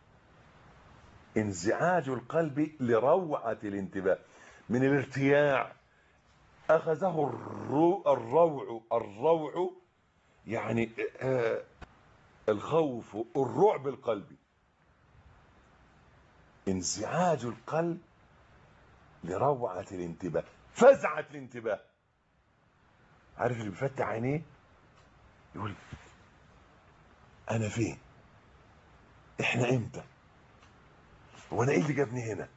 S1: انزعاج القلب لروعة الانتباه من الارتياع أخذه الرو الروع الروع يعني آه الخوف الرعب القلبي انزعاج القلب لروعة الانتباه فزعة الانتباه عارف اللي بيفتح عينيه يقول انا فين احنا امتى وانا ايه اللي جابني هنا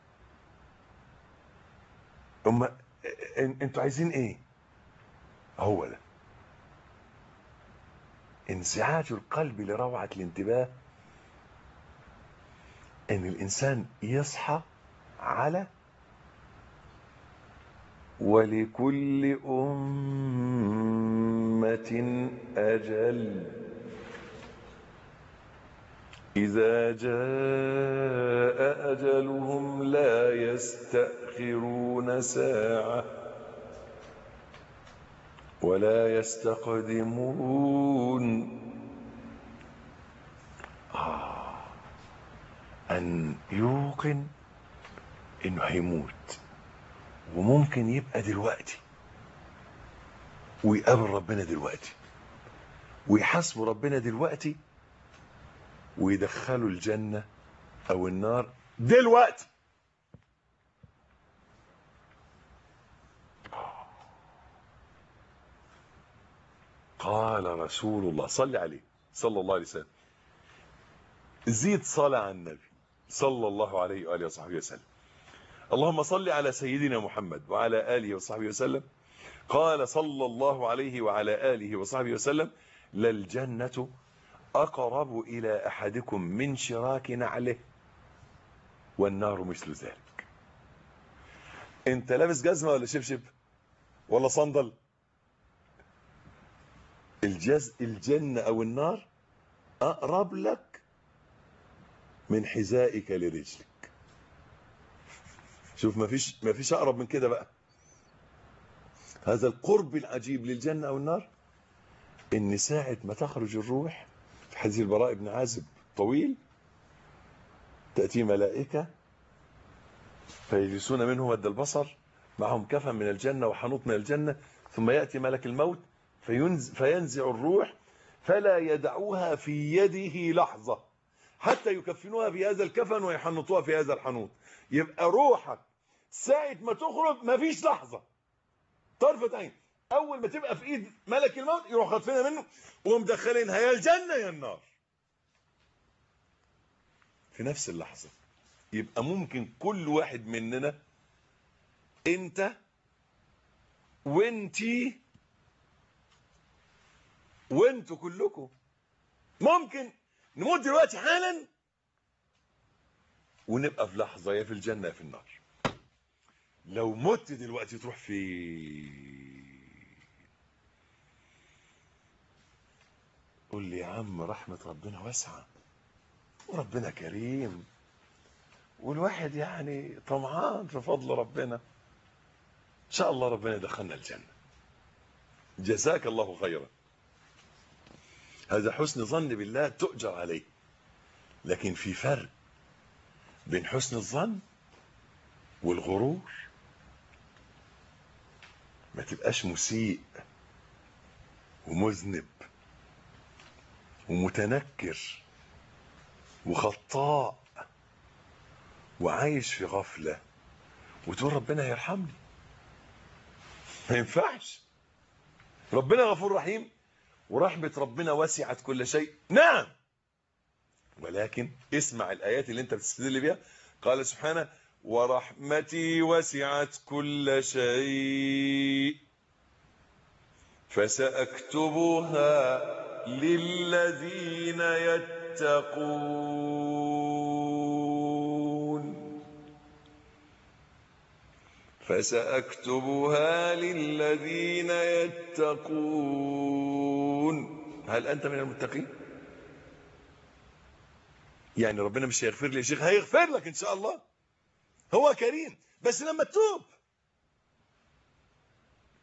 S1: هم انتوا عايزين ايه هو ده انزعاج القلب لروعة الانتباه ان الانسان يصحى على ولكل أمة أجل إذا جاء أجلهم لا يستأخرون ساعة ولا يستقدمون آه أن يوقن إنه هيموت وممكن يبقى دلوقتي ويقابل ربنا دلوقتي ويحاسبه ربنا دلوقتي ويدخله الجنة أو النار دلوقتي قال رسول الله صلى عليه صلى الله عليه وسلم زيد صلاة على النبي صلى الله عليه وآله وصحبه وسلم اللهم صل على سيدنا محمد وعلى آله وصحبه وسلم قال صلى الله عليه وعلى آله وصحبه وسلم للجنة أقرب إلى أحدكم من شراك نعله والنار مثل ذلك انت لابس جزمة ولا شبشب ولا صندل الجز الجنة أو النار أقرب لك من حذائك لرجلك شوف ما فيش ما فيش اقرب من كده بقى هذا القرب العجيب للجنه او النار ان ساعه ما تخرج الروح في حديث البراء بن عازب طويل تاتي ملائكه فيجلسون منه مد البصر معهم كفن من الجنه وحنوط من الجنه ثم ياتي ملك الموت فينزع, فينزع الروح فلا يدعوها في يده لحظه حتى يكفنوها في هذا الكفن ويحنطوها في هذا الحنوط يبقى روحك ساعة ما تخرج مفيش لحظة طرفة عين أول ما تبقى في إيد ملك الموت يروح خاطفينها منه ومدخلينها يا الجنة يا النار في نفس اللحظة يبقى ممكن كل واحد مننا أنت وانتي وانتوا كلكم ممكن نموت دلوقتي حالا ونبقى في لحظة يا في الجنة يا في النار لو مت دلوقتي تروح في قول لي يا عم رحمة ربنا واسعة وربنا كريم والواحد يعني طمعان في فضل ربنا ان شاء الله ربنا يدخلنا الجنة جزاك الله خيرا هذا حسن ظن بالله تؤجر عليه لكن في فرق بين حسن الظن والغرور ما تبقاش مسيء ومذنب ومتنكر وخطاء وعايش في غفلة وتقول ربنا يرحمني ما ينفعش ربنا غفور رحيم ورحمة ربنا وسعت كل شيء نعم ولكن اسمع الآيات اللي انت بتستدل بيها قال سبحانه ورحمتي وسعت كل شيء فسأكتبها للذين يتقون فسأكتبها للذين يتقون هل أنت من المتقين؟ يعني ربنا مش هيغفر لي يا شيخ هيغفر لك ان شاء الله هو كريم بس لما تتوب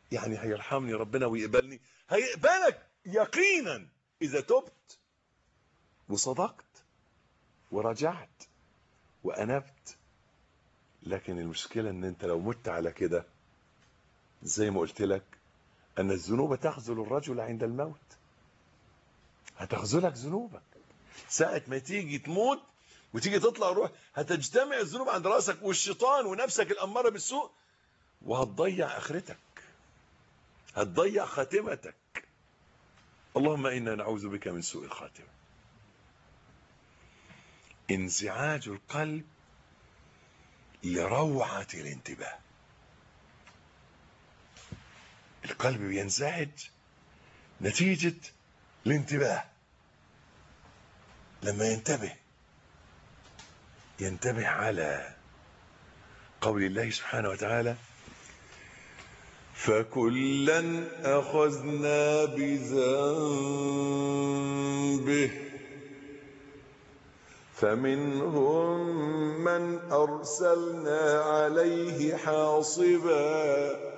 S1: يعني هيرحمني ربنا ويقبلني هيقبلك يقينا اذا تبت وصدقت ورجعت وانبت لكن المشكلة ان انت لو مت على كده زي ما قلت لك ان الذنوب تخذل الرجل عند الموت هتخذلك ذنوبك ساعة ما تيجي تموت وتيجي تطلع روح هتجتمع الذنوب عند راسك والشيطان ونفسك الأمارة بالسوء وهتضيع آخرتك هتضيع خاتمتك اللهم إنا نعوذ بك من سوء الخاتمة انزعاج القلب لروعة الانتباه القلب بينزعج نتيجة الانتباه لما ينتبه ينتبه على قول الله سبحانه وتعالى فكلا أخذنا بذنبه فمنهم من أرسلنا عليه حاصبا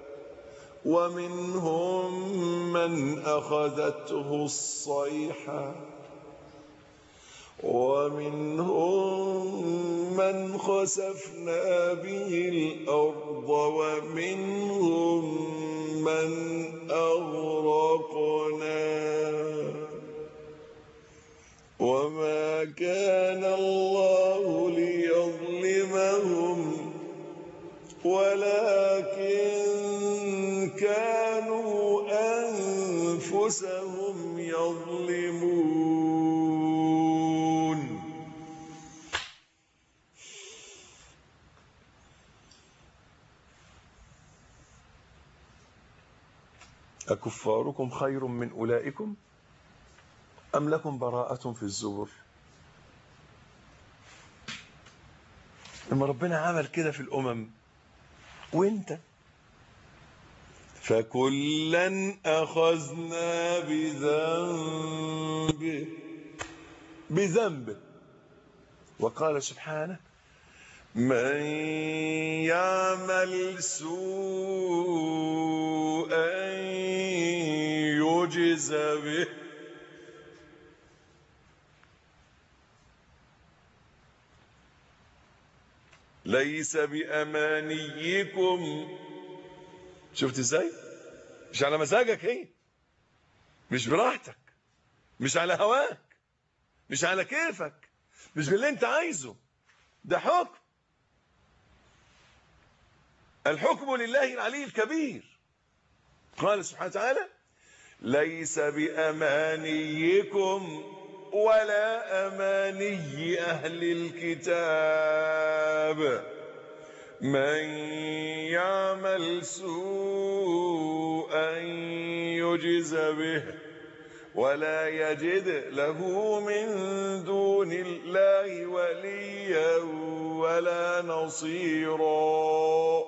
S1: ومنهم من أخذته الصيحة ومنهم من خسفنا به الأرض ومنهم من أغرقنا وما كان الله ليظلمهم ولكن كانوا أنفسهم يظلمون أكفاركم خير من أولئكم أم لكم براءة في الزبر لما ربنا عمل كده في الأمم وانت فكلا أخذنا بذنبه بذنبه وقال سبحانه من يعمل سوءا يجز به ليس بأمانيكم شفت ازاي مش على مزاجك هي مش براحتك مش على هواك مش على كيفك مش باللي انت عايزه ده حكم الحكم لله العلي الكبير قال سبحانه وتعالى ليس بأمانيكم ولا أماني أهل الكتاب من يعمل سوءا يجز به ولا يجد له من دون الله وليا ولا نصيرا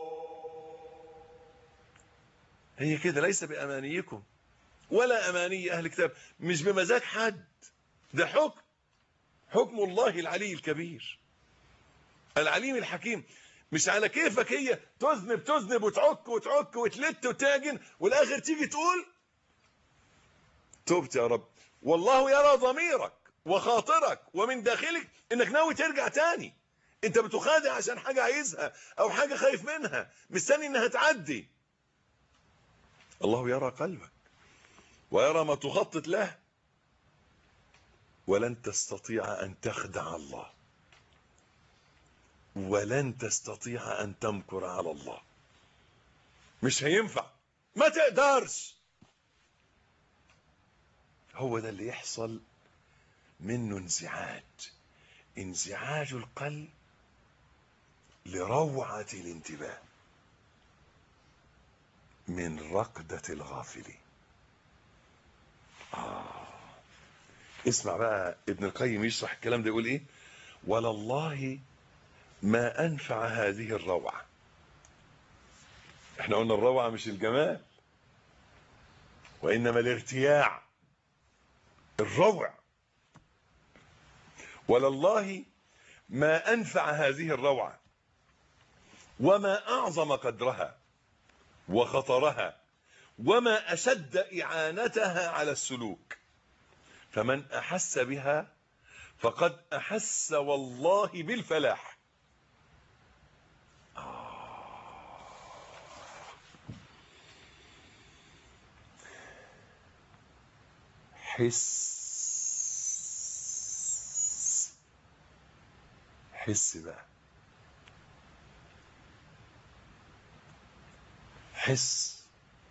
S1: هي كده ليس بأمانيكم ولا أماني أهل الكتاب مش بمزاج حد ده حكم حكم الله العلي الكبير العليم الحكيم مش على كيفك هي تذنب تذنب وتعك وتعك وتلت وتاجن والاخر تيجي تقول تبت يا رب والله يرى ضميرك وخاطرك ومن داخلك انك ناوي ترجع تاني انت بتخادع عشان حاجة عايزها او حاجة خايف منها مستني انها تعدي الله يرى قلبك ويرى ما تخطط له ولن تستطيع ان تخدع الله ولن تستطيع ان تمكر على الله مش هينفع ما تقدرش هو ده اللي يحصل منه انزعاج انزعاج القلب لروعة الانتباه من رقدة الغافلين آه. اسمع بقى ابن القيم يشرح الكلام ده يقول ايه ولله ما انفع هذه الروعة احنا قلنا الروعة مش الجمال وانما الارتياع الروع ولله ما انفع هذه الروعة وما اعظم قدرها وخطرها وما أشد إعانتها على السلوك فمن أحس بها فقد أحس والله بالفلاح حس حس بقى حس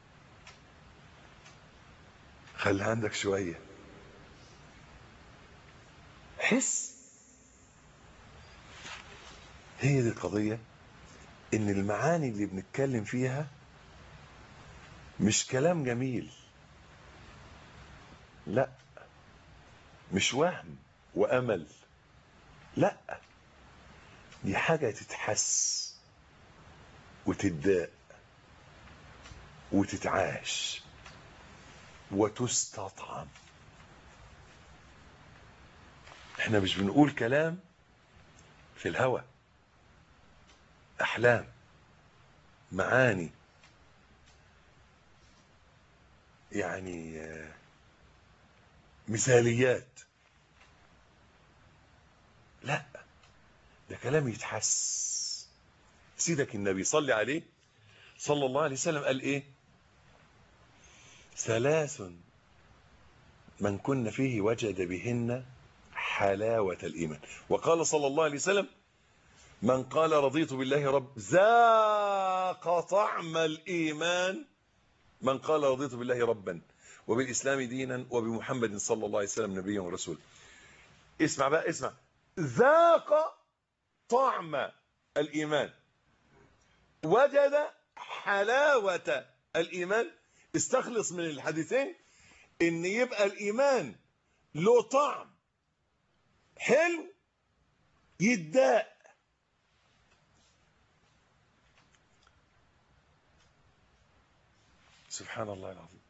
S1: خلي عندك شوية حس هي دي القضية ان المعاني اللي بنتكلم فيها مش كلام جميل لا مش وهم وامل لا دي حاجة تتحس وتتداء وتتعاش وتستطعم احنا مش بنقول كلام في الهوى احلام معاني يعني آه، مثاليات لا ده كلام يتحس سيدك النبي صلي عليه صلى الله عليه وسلم قال ايه ثلاث من كن فيه وجد بهن حلاوة الإيمان وقال صلى الله عليه وسلم من قال رضيت بالله رب ذاق طعم الإيمان من قال رضيت بالله ربا وبالإسلام دينا وبمحمد صلى الله عليه وسلم نبيا ورسولا اسمع بقى اسمع ذاق طعم الإيمان وجد حلاوة الإيمان استخلص من الحديثين ان يبقى الإيمان له طعم حلو يداء سبحان الله العظيم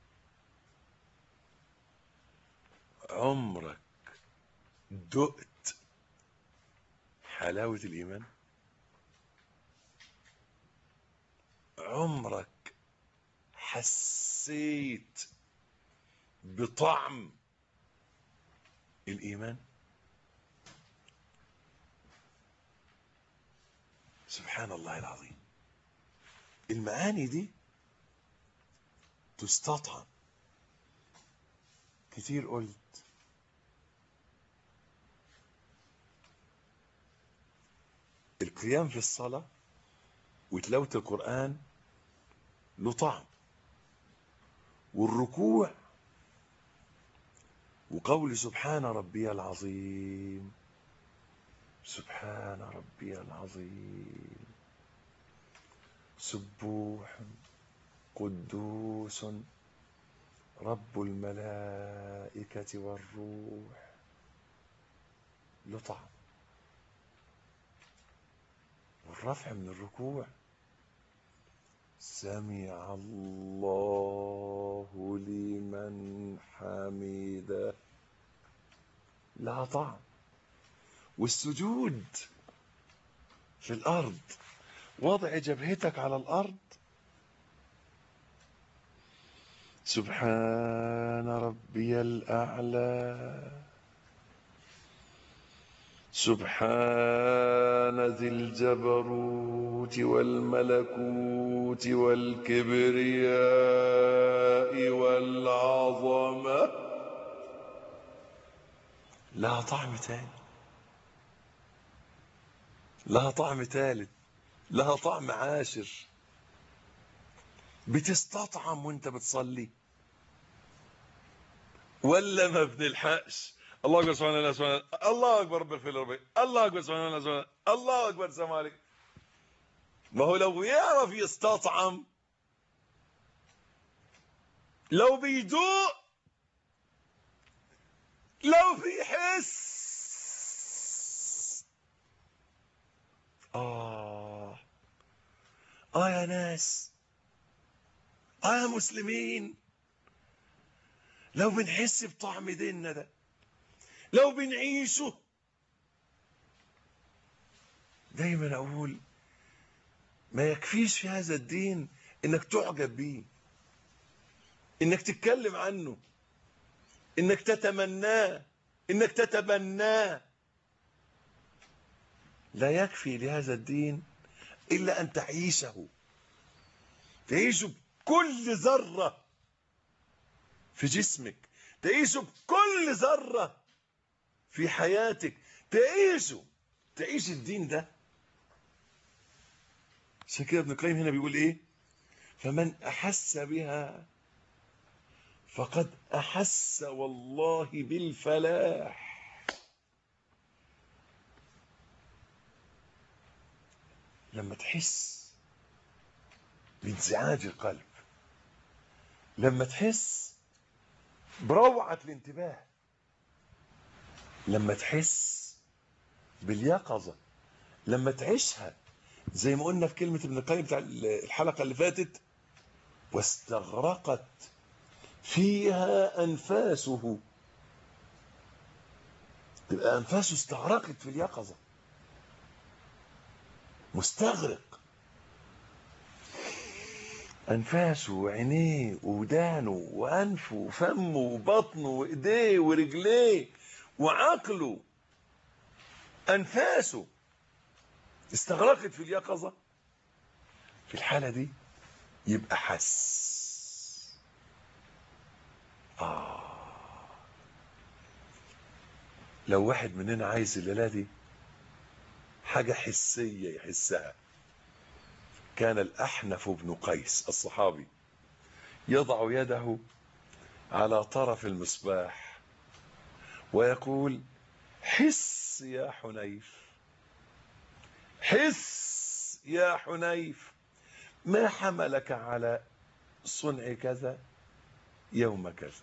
S1: عمرك دقت حلاوة الإيمان عمرك حسيت بطعم الإيمان سبحان الله العظيم المعاني دي تستطعم كتير قلت القيام في الصلاة وتلاوة القرآن له طعم والركوع وقول سبحان ربي العظيم سبحان ربي العظيم سبوح قدوس رب الملائكة والروح له طعم والرفع من الركوع سمع الله لمن حمده لها طعم والسجود في الأرض وضع جبهتك على الأرض سبحان ربي الأعلى سبحان ذي الجبروت والملكوت والكبرياء والعظمة لها طعم تاني لها طعم ثالث لها طعم عاشر بتستطعم وانت بتصلي ولا ما بنلحقش الله اكبر سبحان الله سبحان الله الله اكبر رب الفيل ربي الله اكبر سبحان الله سبحان الله الله اكبر السلام عليكم ما هو لو يعرف يستطعم لو بيدوق لو بيحس آه آه يا ناس آه يا مسلمين لو بنحس بطعم ديننا ده لو بنعيشه دايما أقول ما يكفيش في هذا الدين انك تعجب بيه انك تتكلم عنه انك تتمناه انك تتبناه لا يكفي لهذا الدين الا ان تعيشه تعيشه بكل ذره في جسمك تعيشه بكل ذره في حياتك تعيشه تعيش الدين ده عشان كده ابن القيم هنا بيقول ايه فمن احس بها فقد احس والله بالفلاح لما تحس بانزعاج القلب لما تحس بروعة الانتباه لما تحس باليقظة لما تعيشها زي ما قلنا في كلمة ابن القيم بتاع الحلقة اللي فاتت واستغرقت فيها أنفاسه تبقى أنفاسه استغرقت في اليقظة مستغرق أنفاسه وعينيه ودانه وأنفه وفمه وبطنه وإيديه ورجليه وعقله أنفاسه استغرقت في اليقظة في الحالة دي يبقى حس آه لو واحد مننا عايز الليلة دي حاجة حسية يحسها كان الأحنف بن قيس الصحابي يضع يده على طرف المصباح ويقول حس يا حنيف حس يا حنيف ما حملك على صنع كذا يوم كذا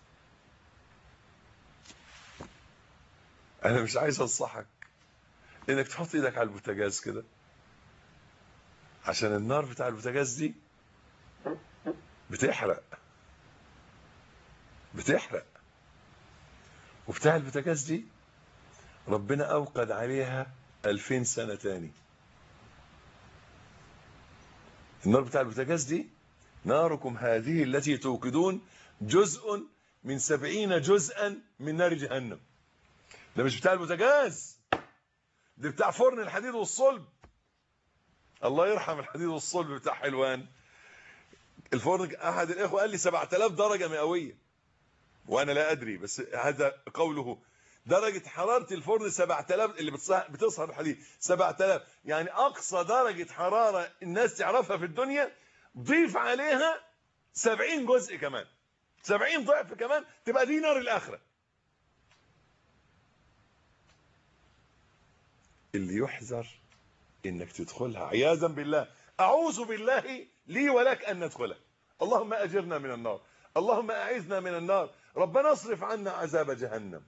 S1: انا مش عايز انصحك انك تحط ايدك على البوتاجاز كده عشان النار بتاع البوتاجاز دي بتحرق بتحرق وبتاع البوتاجاز دي ربنا اوقد عليها ألفين سنة تاني النار بتاع البوتاجاز دي ناركم هذه التي توقدون جزء من سبعين جزءا من نار جهنم ده مش بتاع البوتاجاز ده بتاع فرن الحديد والصلب الله يرحم الحديد والصلب بتاع حلوان الفرن احد الاخوه قال لي 7000 درجه مئويه وانا لا ادري بس هذا قوله درجه حراره الفرن 7000 اللي بتصهر الحديد 7000 يعني اقصى درجه حراره الناس تعرفها في الدنيا ضيف عليها 70 جزء كمان 70 ضعف كمان تبقى دي نار الاخره اللي يحذر انك تدخلها عياذا بالله اعوذ بالله لي ولك ان ندخلها اللهم اجرنا من النار اللهم اعذنا من النار ربنا اصرف عنا عذاب جهنم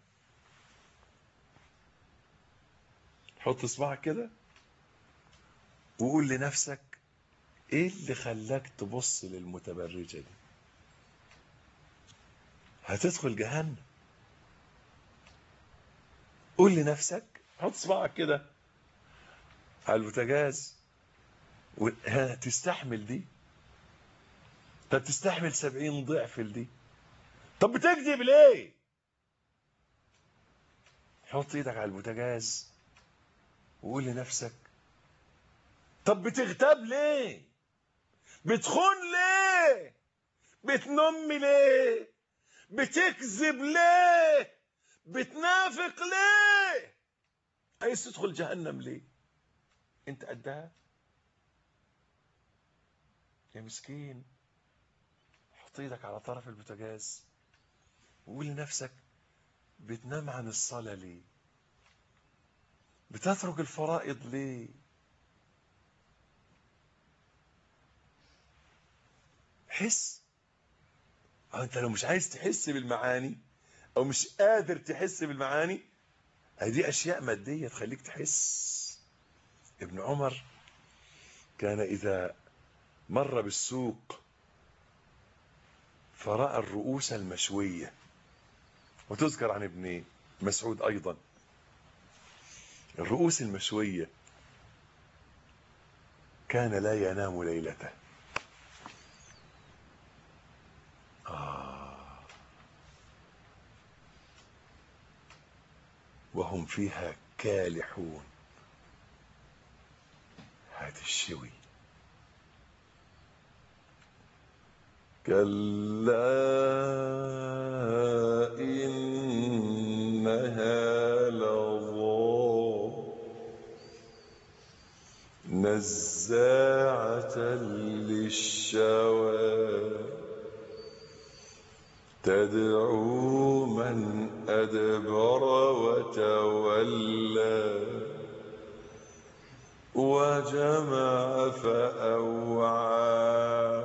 S1: حط اصبعك كده وقول لنفسك ايه اللي خلاك تبص للمتبرجه دي هتدخل جهنم قول لنفسك حط اصبعك كده على البوتاجاز تستحمل دي طب تستحمل سبعين ضعف دي طب بتكذب ليه حط ايدك على البوتاجاز وقول لنفسك طب بتغتاب ليه بتخون ليه بتنم ليه بتكذب ليه بتنافق ليه عايز تدخل جهنم ليه انت قدها يا مسكين حط ايدك على طرف البوتاجاز وقول لنفسك بتنام عن الصلاة ليه بتترك الفرائض ليه حس أو انت لو مش عايز تحس بالمعاني او مش قادر تحس بالمعاني هذه اشياء مادية تخليك تحس ابن عمر كان اذا مر بالسوق فرأى الرؤوس المشوية وتذكر عن ابن مسعود ايضا الرؤوس المشوية كان لا ينام ليلته وهم فيها كالحون هات الشوي كلا إنها لظى نزاعة للشوى تدعو من أدبر وتولى وجمع فأوعى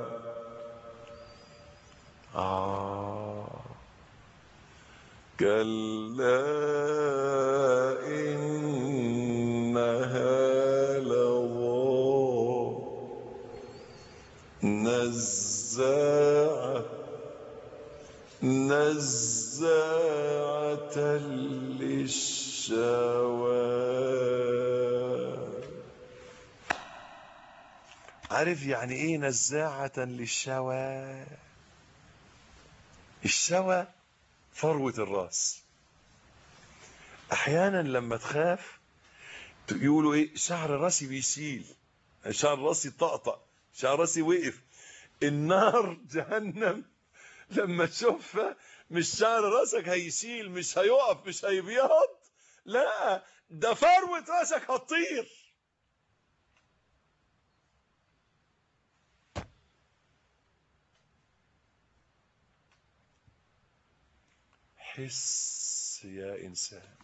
S1: آه كلا إنها لظى نزاعة نزاعة للشوى عارف يعني ايه نزاعة للشوى الشوى فروة الراس احيانا لما تخاف يقولوا ايه شعر راسي بيشيل شعر راسي طقطق شعر راسي وقف النار جهنم لما تشوفها مش شعر راسك هيشيل مش هيقف مش هيبيض لا ده فروة راسك هتطير حس يا إنسان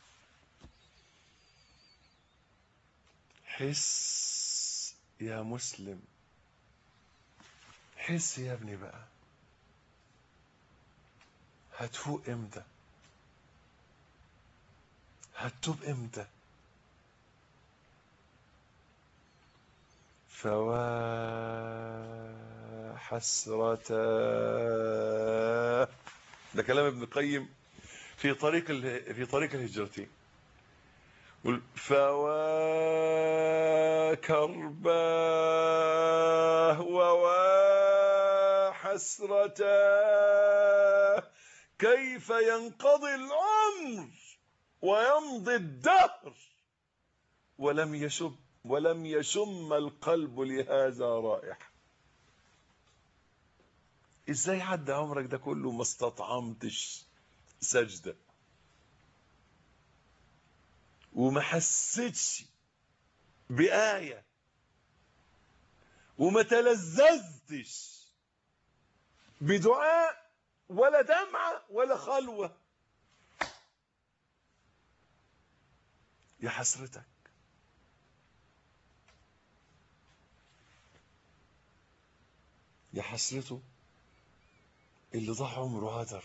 S1: حس يا مسلم حس يا ابني بقى هتفوق امتى هتتوب امتى فوا حسرة ده كلام ابن القيم في طريق ال... في طريق الهجرتين يقول فوا كرباه ووا حسرة كيف ينقضي العمر ويمضي الدهر ولم يشب ولم يشم القلب لهذا رائحة ازاي عدى عمرك ده كله ما استطعمتش سجدة وما حسيتش بآية وما تلذذتش بدعاء ولا دمعة ولا خلوة يا حسرتك يا حسرته اللي ضاع عمره هدر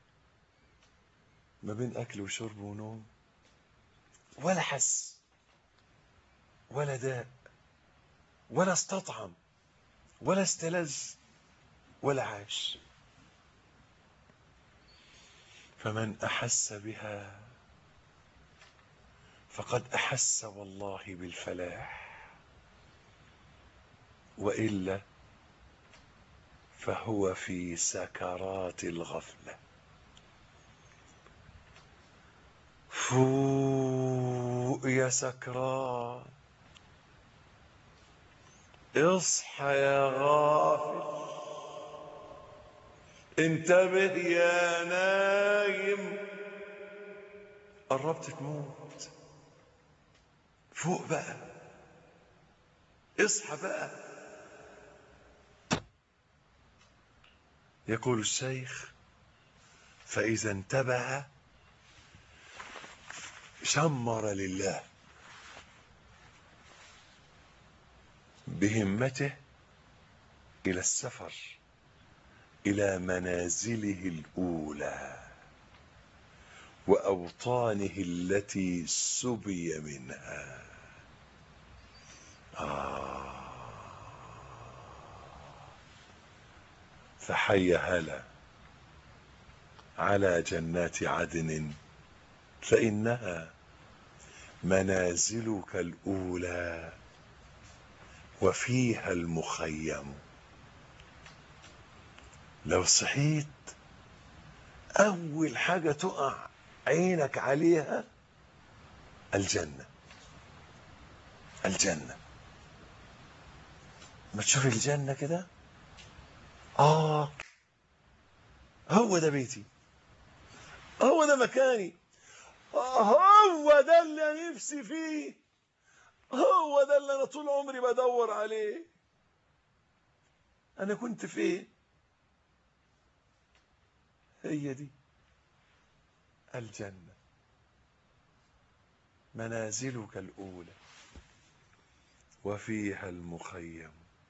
S1: ما بين أكل وشرب ونوم ولا حس ولا داء ولا استطعم ولا استلذ ولا عاش فمن أحس بها فقد أحس والله بالفلاح وإلا فهو في سكرات الغفلة فوق يا سكران اصحى يا غافل انتبه يا نايم قربت تموت فوق بقى اصحى بقى يقول الشيخ فإذا انتبه شمر لله بهمته إلى السفر إلى منازله الأولى وأوطانه التي سبي منها آه فحي هلا على جنات عدن فإنها منازلك الأولى وفيها المخيم لو صحيت أول حاجة تقع عينك عليها الجنة الجنة ما تشوف الجنة كده آه هو ده بيتي هو ده مكاني هو ده اللي نفسي فيه هو ده اللي انا طول عمري بدور عليه انا كنت فين هي دي الجنة منازلك الأولى وفيها المخيم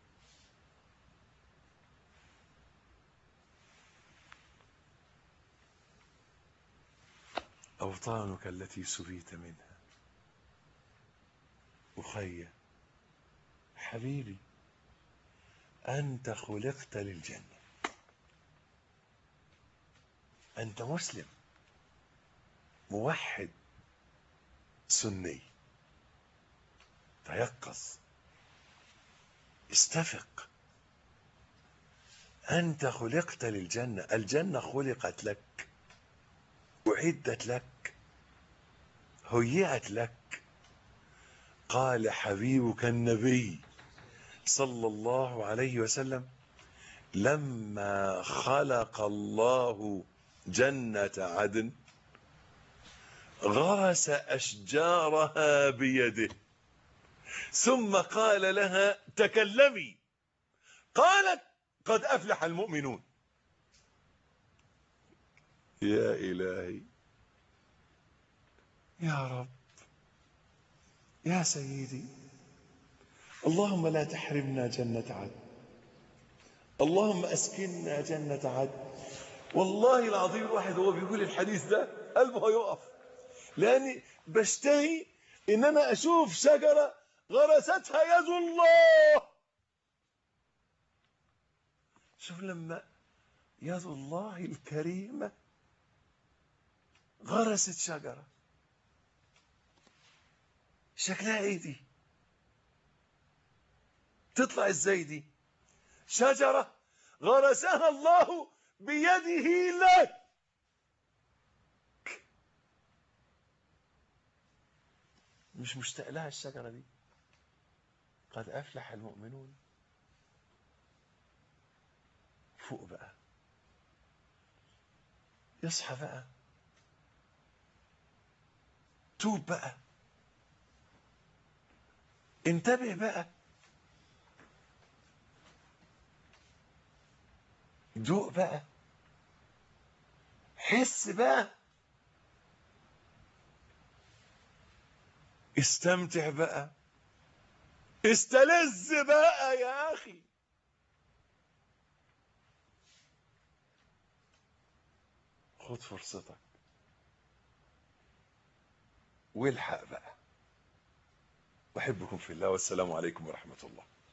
S1: أوطانك التي سبيت منها أخي حبيبي أنت خلقت للجنة أنت مسلم موحد سني تيقظ استفق أنت خلقت للجنة الجنة خلقت لك أعدت لك هيئت لك قال حبيبك النبي صلى الله عليه وسلم لما خلق الله جنة عدن غرس أشجارها بيده ثم قال لها تكلمي قالت قد أفلح المؤمنون يا إلهي يا رب يا سيدي اللهم لا تحرمنا جنة عدن اللهم أسكننا جنة عدن والله العظيم الواحد هو بيقول الحديث ده قلبه هيقف لأني بشتهي إن أنا أشوف شجرة غرستها يد الله شوف لما يد الله الكريمة غرست شجرة شكلها ايه دي تطلع ازاي دي شجرة غرسها الله بيده لك مش مشتاق لها الشجرة دي قد أفلح المؤمنون فوق بقى يصحى بقى توب بقى انتبه بقى دوق بقى حس بقى استمتع بقى استلذ بقى يا اخي خد فرصتك والحق بقى احبكم في الله والسلام عليكم ورحمه الله